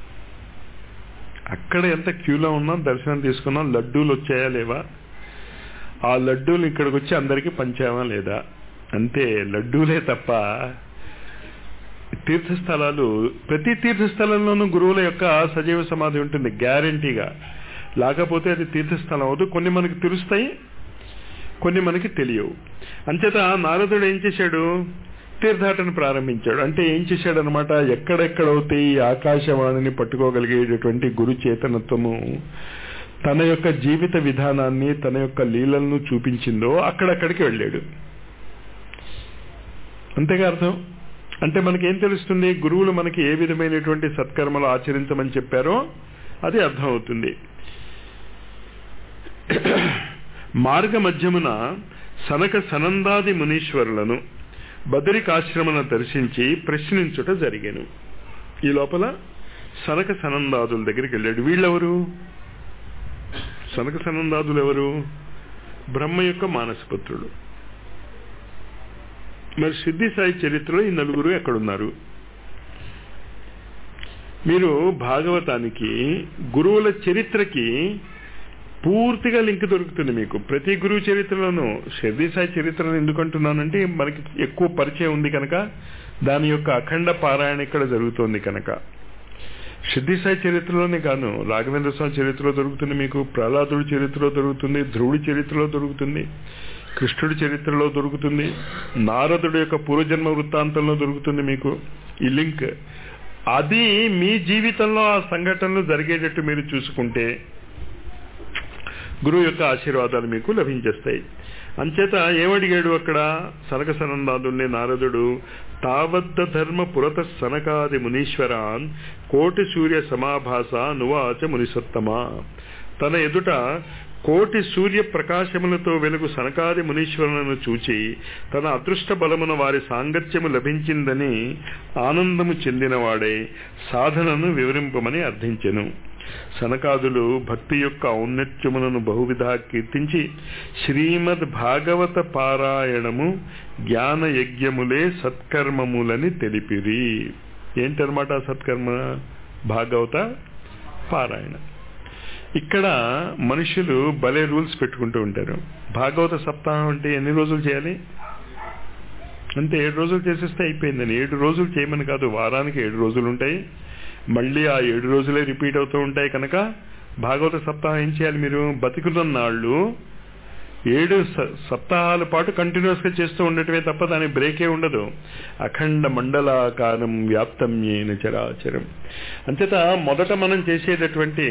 అక్కడ ఎంత క్యూలో ఉన్నాం దర్శనం తీసుకున్నాం లడ్డూలు వచ్చాయా లేవా ఆ లడ్డూలు ఇక్కడికి వచ్చి అందరికీ పంచామా లేదా అంతే లడ్డూలే తప్ప తీర్థస్థలాలు ప్రతి తీర్థస్థలంలోనూ గురువుల యొక్క సజీవ సమాధి ఉంటుంది గ్యారంటీగా లేకపోతే అది తీర్థస్థలం అవదు కొన్ని మనకి తెలుస్తాయి కొన్ని మనకి తెలియవు అంచేత నారదుడు ఏం చేశాడు తీర్థాటన ప్రారంభించాడు అంటే ఏం చేశాడు అనమాట ఎక్కడెక్కడైతే ఈ ఆకాశవాణిని పట్టుకోగలిగేటటువంటి గురు చేతనత్వము తన యొక్క జీవిత విధానాన్ని తన యొక్క లీలలను చూపించిందో అక్కడక్కడికి వెళ్ళాడు అంతేగా అర్థం అంటే మనకేం తెలుస్తుంది గురువులు మనకి ఏ విధమైనటువంటి సత్కర్మలు ఆచరించమని చెప్పారో అది అర్థం అవుతుంది మార్గ మధ్యమున సనక సనందాది మునీశ్వరులను బదరికాశ్రమను దర్శించి ప్రశ్నించుట జరిగాను ఈ లోపల సనక సనందాదుల దగ్గరికి వెళ్ళాడు వీళ్ళెవరు సనక సనందాదులు ఎవరు బ్రహ్మ యొక్క మానసపుత్రుడు మరి సిద్ధి సాయి చరిత్రలో ఈ నలుగురు ఎక్కడున్నారు మీరు భాగవతానికి గురువుల చరిత్రకి పూర్తిగా లింక్ దొరుకుతుంది మీకు ప్రతి గురువు చరిత్రలోనూ షిర్దీ సాయి చరిత్రను ఎందుకంటున్నానంటే మనకి ఎక్కువ పరిచయం ఉంది కనుక దాని యొక్క అఖండ పారాయణ ఇక్కడ జరుగుతోంది కనుక సిద్ధి సాయి చరిత్రలోనే కాను రాఘవేంద్ర స్వామి చరిత్రలో దొరుకుతుంది మీకు ప్రహ్లాదుడి చరిత్రలో దొరుకుతుంది ధ్రువుడి చరిత్రలో దొరుకుతుంది కృష్ణుడి చరిత్రలో దొరుకుతుంది నారదుడి యొక్క పూర్వజన్మ వృత్తాంతంలో దొరుకుతుంది మీకు ఈ లింక్ అది మీ జీవితంలో ఆ సంఘటనలు జరిగేటట్టు మీరు చూసుకుంటే గురువు యొక్క ఆశీర్వాదాలు మీకు లభించేస్తాయి అంచేత ఏమడిగాడు అక్కడ సనక సనందాదుల్ని నారదుడు తావద్ద ధర్మ పురత సనకాది మునీశ్వరాన్ కోటి సూర్య సమాభాస నువాచ మునిసత్తమా తన ఎదుట కోటి సూర్య ప్రకాశములతో వెలుగు సనకాది మునీశ్వరులను చూచి తన అదృష్ట బలమున వారి సాంగత్యము లభించిందని ఆనందము చెందినవాడే సాధనను వివరింపమని అర్థించెను సనకాదులు భక్తి యొక్క ఔన్నత్యములను బహువిధ కీర్తించి శ్రీమద్ భాగవత పారాయణము జ్ఞాన యజ్ఞములే సత్కర్మములని తెలిపిరి ఏంటనమాట సత్కర్మ భాగవత పారాయణ ఇక్కడ మనుషులు భలే రూల్స్ పెట్టుకుంటూ ఉంటారు భాగవత సప్తాహం అంటే ఎన్ని రోజులు చేయాలి అంతే ఏడు రోజులు చేసేస్తే అయిపోయిందని ఏడు రోజులు చేయమని కాదు వారానికి ఏడు రోజులు ఉంటాయి మళ్ళీ ఆ ఏడు రోజులే రిపీట్ అవుతూ ఉంటాయి కనుక భాగవత సప్తాహం ఏం చేయాలి మీరు బతికున్న నాళ్ళు ఏడు సప్తాహాల పాటు కంటిన్యూస్ గా చేస్తూ ఉండటమే తప్ప దాని బ్రేకే ఉండదు అఖండ మండలాకారం వ్యాప్తం ఏన చరాచరం అంతేత మొదట మనం చేసేటటువంటి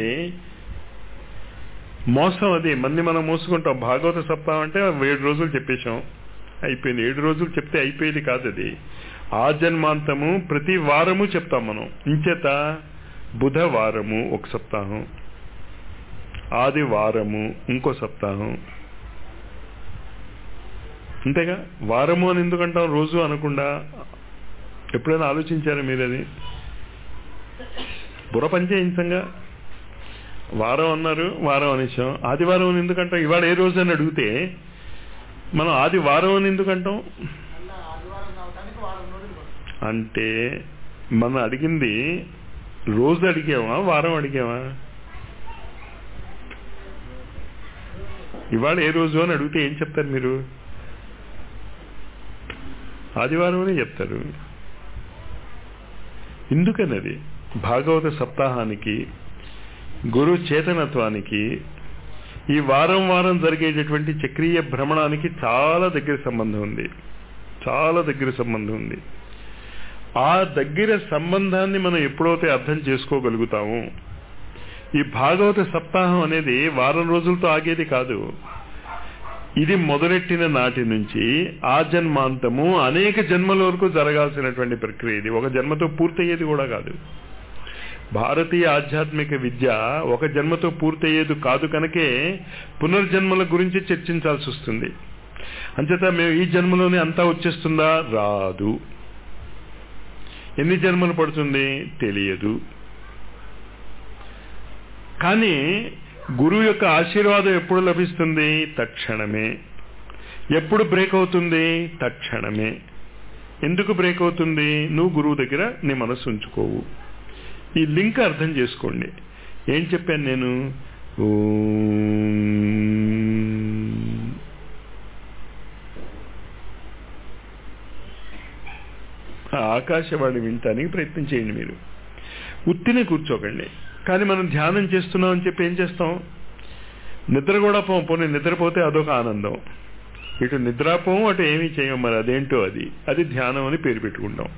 మోసం అది మంది మనం మోసుకుంటాం భాగవత సప్తాహం అంటే ఏడు రోజులు చెప్పేశాం అయిపోయింది ఏడు రోజులు చెప్తే అయిపోయేది కాదు అది ఆ జన్మాంతము ప్రతి వారము చెప్తాం మనం ఇంచేత బుధవారము ఒక సప్తాహం ఆదివారము ఇంకో సప్తాహం అంతేగా వారము అని ఎందుకంటాం రోజు అనకుండా ఎప్పుడైనా ఆలోచించారా మీరు అది బుర్ర పనిచేయించంగా వారం అన్నారు వారం అనేసాం ఆదివారం అని ఎందుకంటాం ఇవాళ ఏ రోజు అని అడిగితే మనం ఆది వారం అని ఎందుకంటాం అంటే మనం అడిగింది రోజు అడిగామా వారం అడిగామా ఇవాళ ఏ రోజు అని అడిగితే ఏం చెప్తారు మీరు ఆదివారం అని చెప్తారు ఎందుకన్నది భాగవత సప్తాహానికి గురు చేతనత్వానికి ఈ వారం వారం జరిగేటటువంటి చక్రీయ భ్రమణానికి చాలా దగ్గర సంబంధం ఉంది చాలా దగ్గర సంబంధం ఉంది ఆ దగ్గర సంబంధాన్ని మనం ఎప్పుడైతే అర్థం చేసుకోగలుగుతాము ఈ భాగవత సప్తాహం అనేది వారం రోజులతో ఆగేది కాదు ఇది మొదలెట్టిన నాటి నుంచి ఆ జన్మాంతము అనేక జన్మల వరకు జరగాల్సినటువంటి ప్రక్రియ ఇది ఒక జన్మతో పూర్తయ్యేది కూడా కాదు భారతీయ ఆధ్యాత్మిక విద్య ఒక జన్మతో పూర్తయ్యేది కాదు కనుకే పునర్జన్మల గురించి చర్చించాల్సి వస్తుంది అంచేత మేము ఈ జన్మలోనే అంతా వచ్చేస్తుందా రాదు ఎన్ని జన్మలు పడుతుంది తెలియదు కానీ గురువు యొక్క ఆశీర్వాదం ఎప్పుడు లభిస్తుంది తక్షణమే ఎప్పుడు బ్రేక్ అవుతుంది తక్షణమే ఎందుకు బ్రేక్ అవుతుంది నువ్వు గురువు దగ్గర నీ మనసు ఉంచుకోవు ఈ లింక్ అర్థం చేసుకోండి ఏం చెప్పాను నేను ఆకాశవాణి వినటానికి ప్రయత్నం చేయండి మీరు ఉత్తినే కూర్చోకండి కానీ మనం ధ్యానం చేస్తున్నాం అని చెప్పి ఏం చేస్తాం నిద్ర కూడా పోం పోనీ నిద్రపోతే అదొక ఆనందం ఇటు నిద్రపోం అటు ఏమీ చేయం మరి అదేంటో అది అది ధ్యానం అని పేరు పెట్టుకుంటాం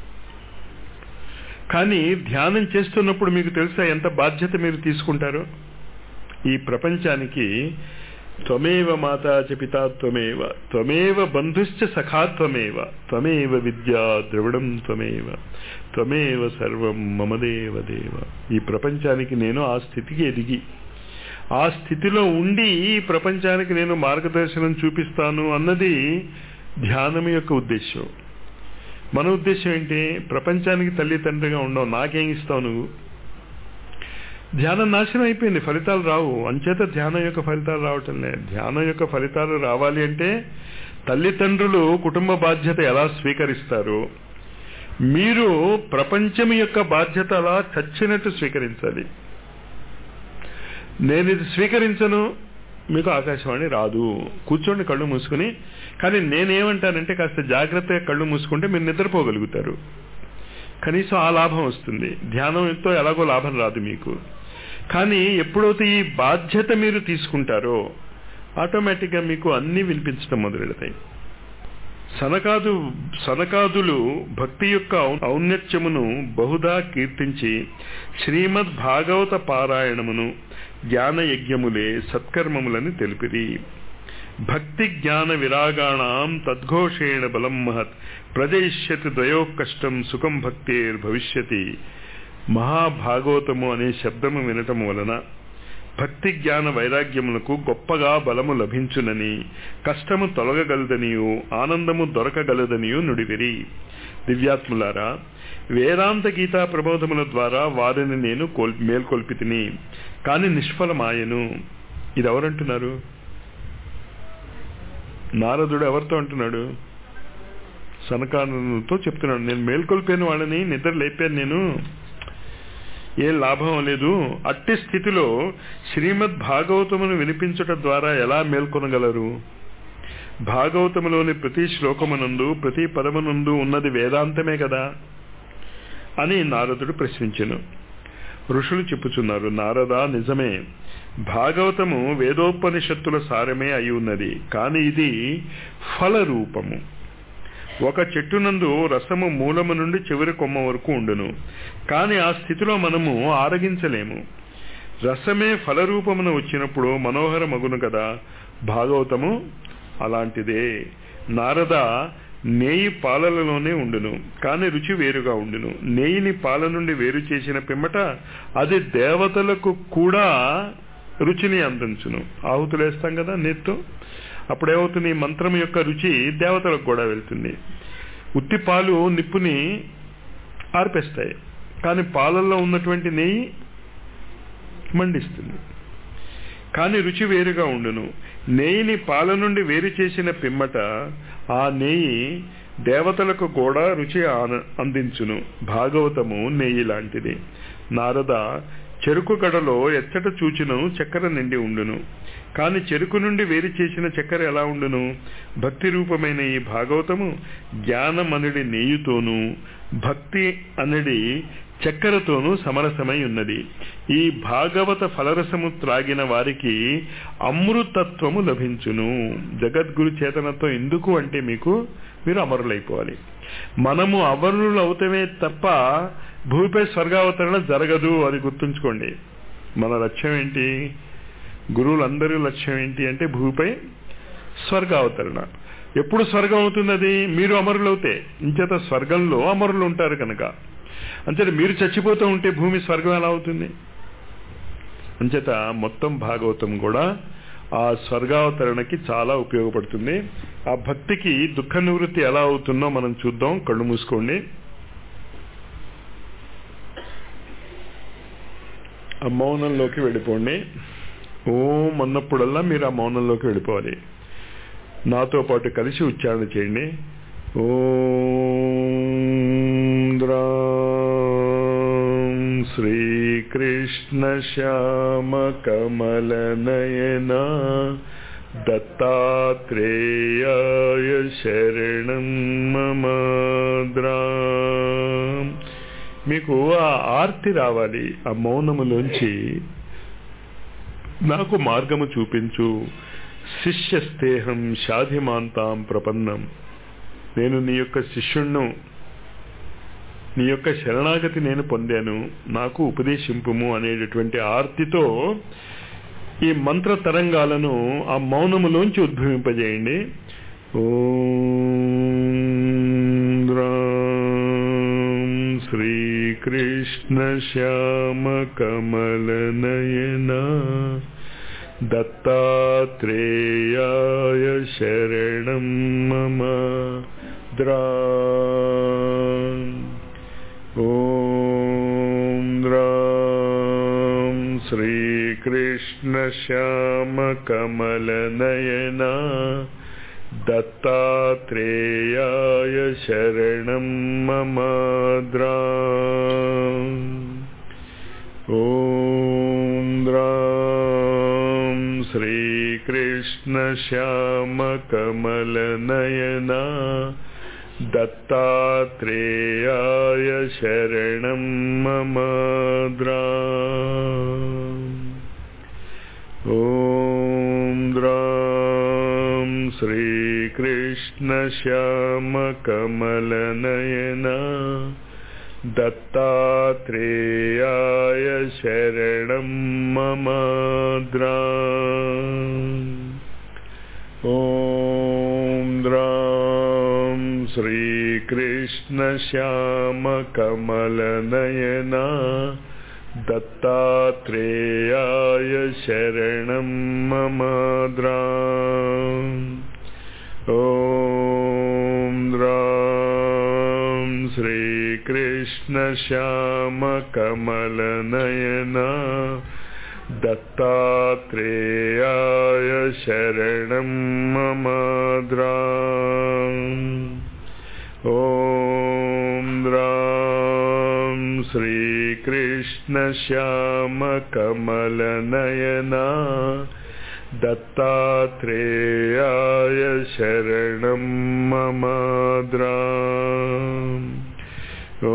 కానీ ధ్యానం చేస్తున్నప్పుడు మీకు తెలుసా ఎంత బాధ్యత మీరు తీసుకుంటారో ఈ ప్రపంచానికి త్వమేవ మాతా చ పితా త్వమేవ త్వమేవ బంధుశ్చ సఖా త్వమేవ త్వమేవ విద్యా ద్రవిడం త్వమేవ త్వమేవ సర్వం మమదేవ దేవ ఈ ప్రపంచానికి నేను ఆ స్థితికి ఎదిగి ఆ స్థితిలో ఉండి ఈ ప్రపంచానికి నేను మార్గదర్శనం చూపిస్తాను అన్నది ధ్యానం యొక్క ఉద్దేశం మన ఉద్దేశం ఏంటి ప్రపంచానికి తల్లి తండ్రిగా ఉండవు నాకేం ఇస్తావు నువ్వు ధ్యానం నాశనం అయిపోయింది ఫలితాలు రావు అంచేత ధ్యానం యొక్క ఫలితాలు రావటం లేదు ధ్యానం యొక్క ఫలితాలు రావాలి అంటే తల్లిదండ్రులు కుటుంబ బాధ్యత ఎలా స్వీకరిస్తారు మీరు ప్రపంచం యొక్క బాధ్యత అలా చచ్చినట్టు స్వీకరించాలి నేను ఇది స్వీకరించను మీకు ఆకాశవాణి రాదు కూర్చోండి కళ్ళు మూసుకుని కానీ నేనేమంటానంటే కాస్త జాగ్రత్తగా కళ్ళు మూసుకుంటే మీరు నిద్రపోగలుగుతారు కనీసం ఆ లాభం వస్తుంది ధ్యానంతో ఎలాగో లాభం రాదు మీకు కానీ ఎప్పుడైతే ఈ బాధ్యత మీరు తీసుకుంటారో ఆటోమేటిక్గా మీకు అన్ని వినిపించడం మొదలెడతాయి సనకాదు సనకాదులు భక్తి యొక్క ఔన్నత్యమును బహుదా కీర్తించి శ్రీమద్ భాగవత పారాయణమును జ్ఞాన యజ్ఞములే సత్కర్మములని తెలిపిరి భక్తి జ్ఞాన విరాగాణం తద్ఘోషేణ బలం మహత్ ప్రజయిష్యతి ద్వయో కష్టం సుఖం భక్తేర్ భవిష్యతి మహాభాగవతము అనే శబ్దము వినటము వలన భక్తి జ్ఞాన వైరాగ్యములకు గొప్పగా బలము లభించునని కష్టము తొలగగలదనియు ఆనందము దొరకగలదనియు నుడివిరి దివ్యాత్ములారా వేదాంత గీతా ప్రబోధముల ద్వారా వారిని నేను కోల్ మేల్కొల్పి తిని కాని నిష్ఫలమాయను ఇది ఎవరంటున్నారు నారదుడు ఎవరితో అంటున్నాడు సనకానుతో చెప్తున్నాడు నేను మేల్కొల్పాను వాళ్ళని నిద్ర లేపాను నేను ఏం లాభం లేదు అట్టి స్థితిలో శ్రీమద్ భాగవతమును వినిపించట ద్వారా ఎలా మేల్కొనగలరు భాగవతములోని ప్రతి శ్లోకమునందు ప్రతి పదమునందు ఉన్నది వేదాంతమే కదా అని నారదుడు ప్రశ్నించెను ఋషులు చెప్పుచున్నారు నారద నిజమే భాగవతము వేదోపనిషత్తుల సారమే అయి ఉన్నది కాని ఇది ఫల రూపము ఒక చెట్టునందు రసము మూలము నుండి చివరి కొమ్మ వరకు ఉండును కాని ఆ స్థితిలో మనము ఆరగించలేము రసమే ఫలరూపమున వచ్చినప్పుడు మనోహర మగును కదా భాగవతము అలాంటిదే నారద నేయి పాలలలోనే ఉండును కానీ రుచి వేరుగా ఉండును నేయిని పాల నుండి వేరు చేసిన పిమ్మట అది దేవతలకు కూడా రుచిని అందించును ఆహుతులేస్తాం కదా నేత్తో అప్పుడేమవుతుంది ఈ మంత్రం యొక్క రుచి దేవతలకు కూడా వెళ్తుంది ఉత్తి పాలు నిప్పుని ఆర్పేస్తాయి కానీ పాలల్లో ఉన్నటువంటి నెయ్యి మండిస్తుంది కానీ రుచి వేరుగా ఉండును నెయ్యిని పాల నుండి వేరు చేసిన పిమ్మట ఆ నెయ్యి దేవతలకు కూడా రుచి అందించును భాగవతము నెయ్యి లాంటిది నారద చెరుకు గడలో ఎచ్చట చూచిను చక్కెర నిండి ఉండును కాని చెరుకు నుండి వేరు చేసిన చక్కెర ఎలా ఉండును భక్తి రూపమైన ఈ భాగవతము జ్ఞానమనుడి నెయ్యితోనూ భక్తి అనడి చక్కెరతోనూ సమరసమై ఉన్నది ఈ భాగవత ఫలరసము త్రాగిన వారికి అమృతత్వము లభించును జగద్గురు చేతనతో ఎందుకు అంటే మీకు మీరు అమరులైపోవాలి మనము అమరులు అవుతామే తప్ప భూమిపై స్వర్గావతరణ జరగదు అది గుర్తుంచుకోండి మన లక్ష్యం ఏంటి గురువులందరి లక్ష్యం ఏంటి అంటే భూమిపై స్వర్గావతరణ ఎప్పుడు స్వర్గం అవుతుంది అది మీరు అమరులవుతే ఇంచేత స్వర్గంలో అమరులు ఉంటారు కనుక అంచేత మీరు చచ్చిపోతూ ఉంటే భూమి స్వర్గం ఎలా అవుతుంది అంచేత మొత్తం భాగవతం కూడా ఆ స్వర్గావతరణకి చాలా ఉపయోగపడుతుంది ఆ భక్తికి దుఃఖ నివృత్తి ఎలా అవుతుందో మనం చూద్దాం కళ్ళు మూసుకోండి ఆ మౌనంలోకి వెళ్ళిపోండి ఓం అన్నప్పుడల్లా మీరు ఆ మౌనంలోకి వెళ్ళిపోవాలి నాతో పాటు కలిసి ఉచ్చారణ చేయండి ఓం ద్రాం శ్రీకృష్ణ శ్యామ కమల నయన దత్తాత్రేయాయ శరణం మమాద్రాం మీకు ఆ ఆర్తి రావాలి ఆ మౌనములోంచి నాకు మార్గము చూపించు శిష్యస్తేహం షాధిమాంతాం ప్రపన్నం నేను నీ యొక్క శిష్యుణ్ణు నీ యొక్క శరణాగతి నేను పొందాను నాకు ఉపదేశింపుము అనేటటువంటి ఆర్తితో ఈ మంత్ర తరంగాలను ఆ మౌనములోంచి ఉద్భవింపజేయండి ఓం శ్రీకృష్ణ శ్యామ కమల నయన దత్తాత్రేయాయ శరణం మమ ద్రా ఓం ద్రాం శ్రీకృష్ణ శ్యామ కమల నయన దత్తాత్రేయాయ శరణం మమ ద్రా ఓం ద్రాం శ్రీకృష్ణ శ్యామ కమల నయన దత్తాత్రేయాయ శరణం మమ ద్రా ఓం ద్రాం శ్రీకృష్ణ శ్యామ కమల నయన దత్తాత్రేయాయ శరణం మమ ద్రా ఓం ద్రాం శ్రీకృష్ణ శ్యామ కమల నయన దత్తాత్రేయాయ శరణం మమ ద్రా ఓం ద్రాం శ్రీకృష్ణ శ్యామ కమల నయన దత్తాత్రేయాయ శరణం మమ ద్రా ఓం ద్రాం శ్రీకృష్ణ శ్యామ కమల నయన दत्तात्रेयाय शरणं ममाद्रा ॐ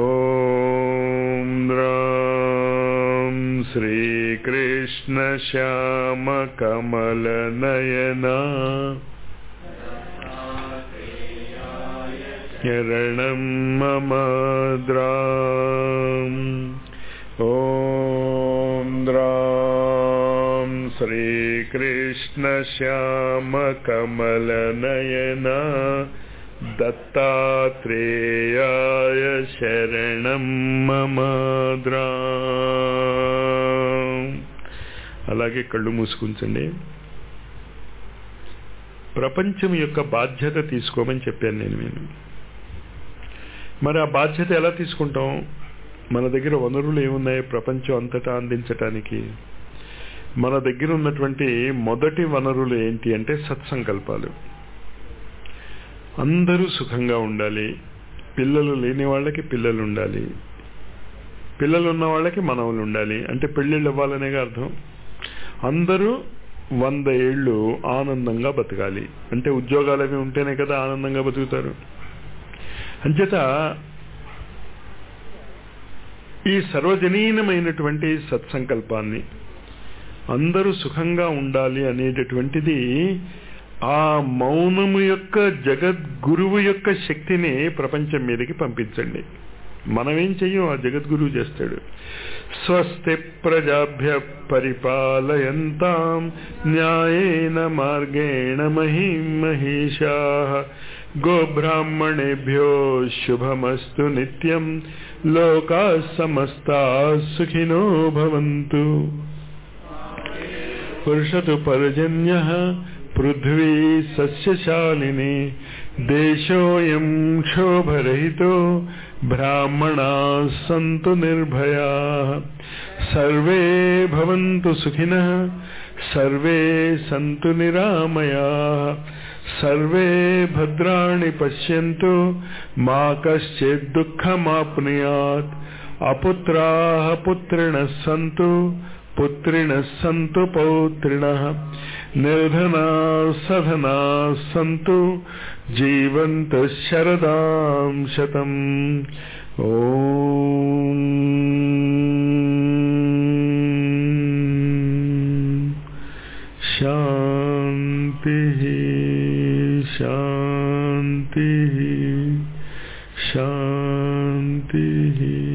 द्रां श्रीकृष्णश्यामकमलनयना शरणं ममाद्रा ॐ द्रां श्रीकृष्णश्यामकमलनयना దత్తాత్రేయాయ శరణం మమాద్రా అలాగే కళ్ళు మూసుకుంచండి ప్రపంచం యొక్క బాధ్యత తీసుకోమని చెప్పాను నేను నేను మరి ఆ బాధ్యత ఎలా తీసుకుంటాం మన దగ్గర వనరులు ఏమున్నాయి ప్రపంచం అంతటా అందించటానికి మన దగ్గర ఉన్నటువంటి మొదటి వనరులు ఏంటి అంటే సత్సంకల్పాలు అందరూ సుఖంగా ఉండాలి పిల్లలు లేని వాళ్ళకి పిల్లలు ఉండాలి పిల్లలు ఉన్న వాళ్ళకి మనవలు ఉండాలి అంటే పెళ్ళిళ్ళు ఇవ్వాలనే అర్థం అందరూ వంద ఏళ్ళు ఆనందంగా బతకాలి అంటే ఉద్యోగాలు అవి ఉంటేనే కదా ఆనందంగా బతుకుతారు అంచేత ఈ సర్వజనీనమైనటువంటి సత్సంకల్పాన్ని అందరూ సుఖంగా ఉండాలి అనేటటువంటిది ఆ మౌనము యొక్క జగద్గురువు యొక్క శక్తిని ప్రపంచం మీదకి పంపించండి మనమేం చెయ్యం ఆ జగద్గురువు చేస్తాడు స్వస్తి ప్రజాభ్య పరిపాలయంతాం న్యాయేన మార్గేణ మహిం మహిషా గోబ్రాహ్మణేభ్యో శుభమస్తు నిత్యం లోకా సమస్తా సుఖినో భవంతు పురుషతు పర్జన్య పృథ్వీ సస్యశాలిని దేశోయం క్షోభరహితో బ్రాహ్మణా సంతు నిర్భయా సర్వే భవంతు సుఖినః సర్వే సంతు నిరామయా సర్వే భద్రాణి పశ్యంతు మా కశ్చిత్ దుఃఖమాప్నుయాత్ అపుత్రాः పుత్రిణः సంతు పుత్రిణः సంతు పౌత్రిణः నిర్ధనా సధనా సంతు జీవంత శరదాం శతం ఓం శాంతి శాంతి శాంతి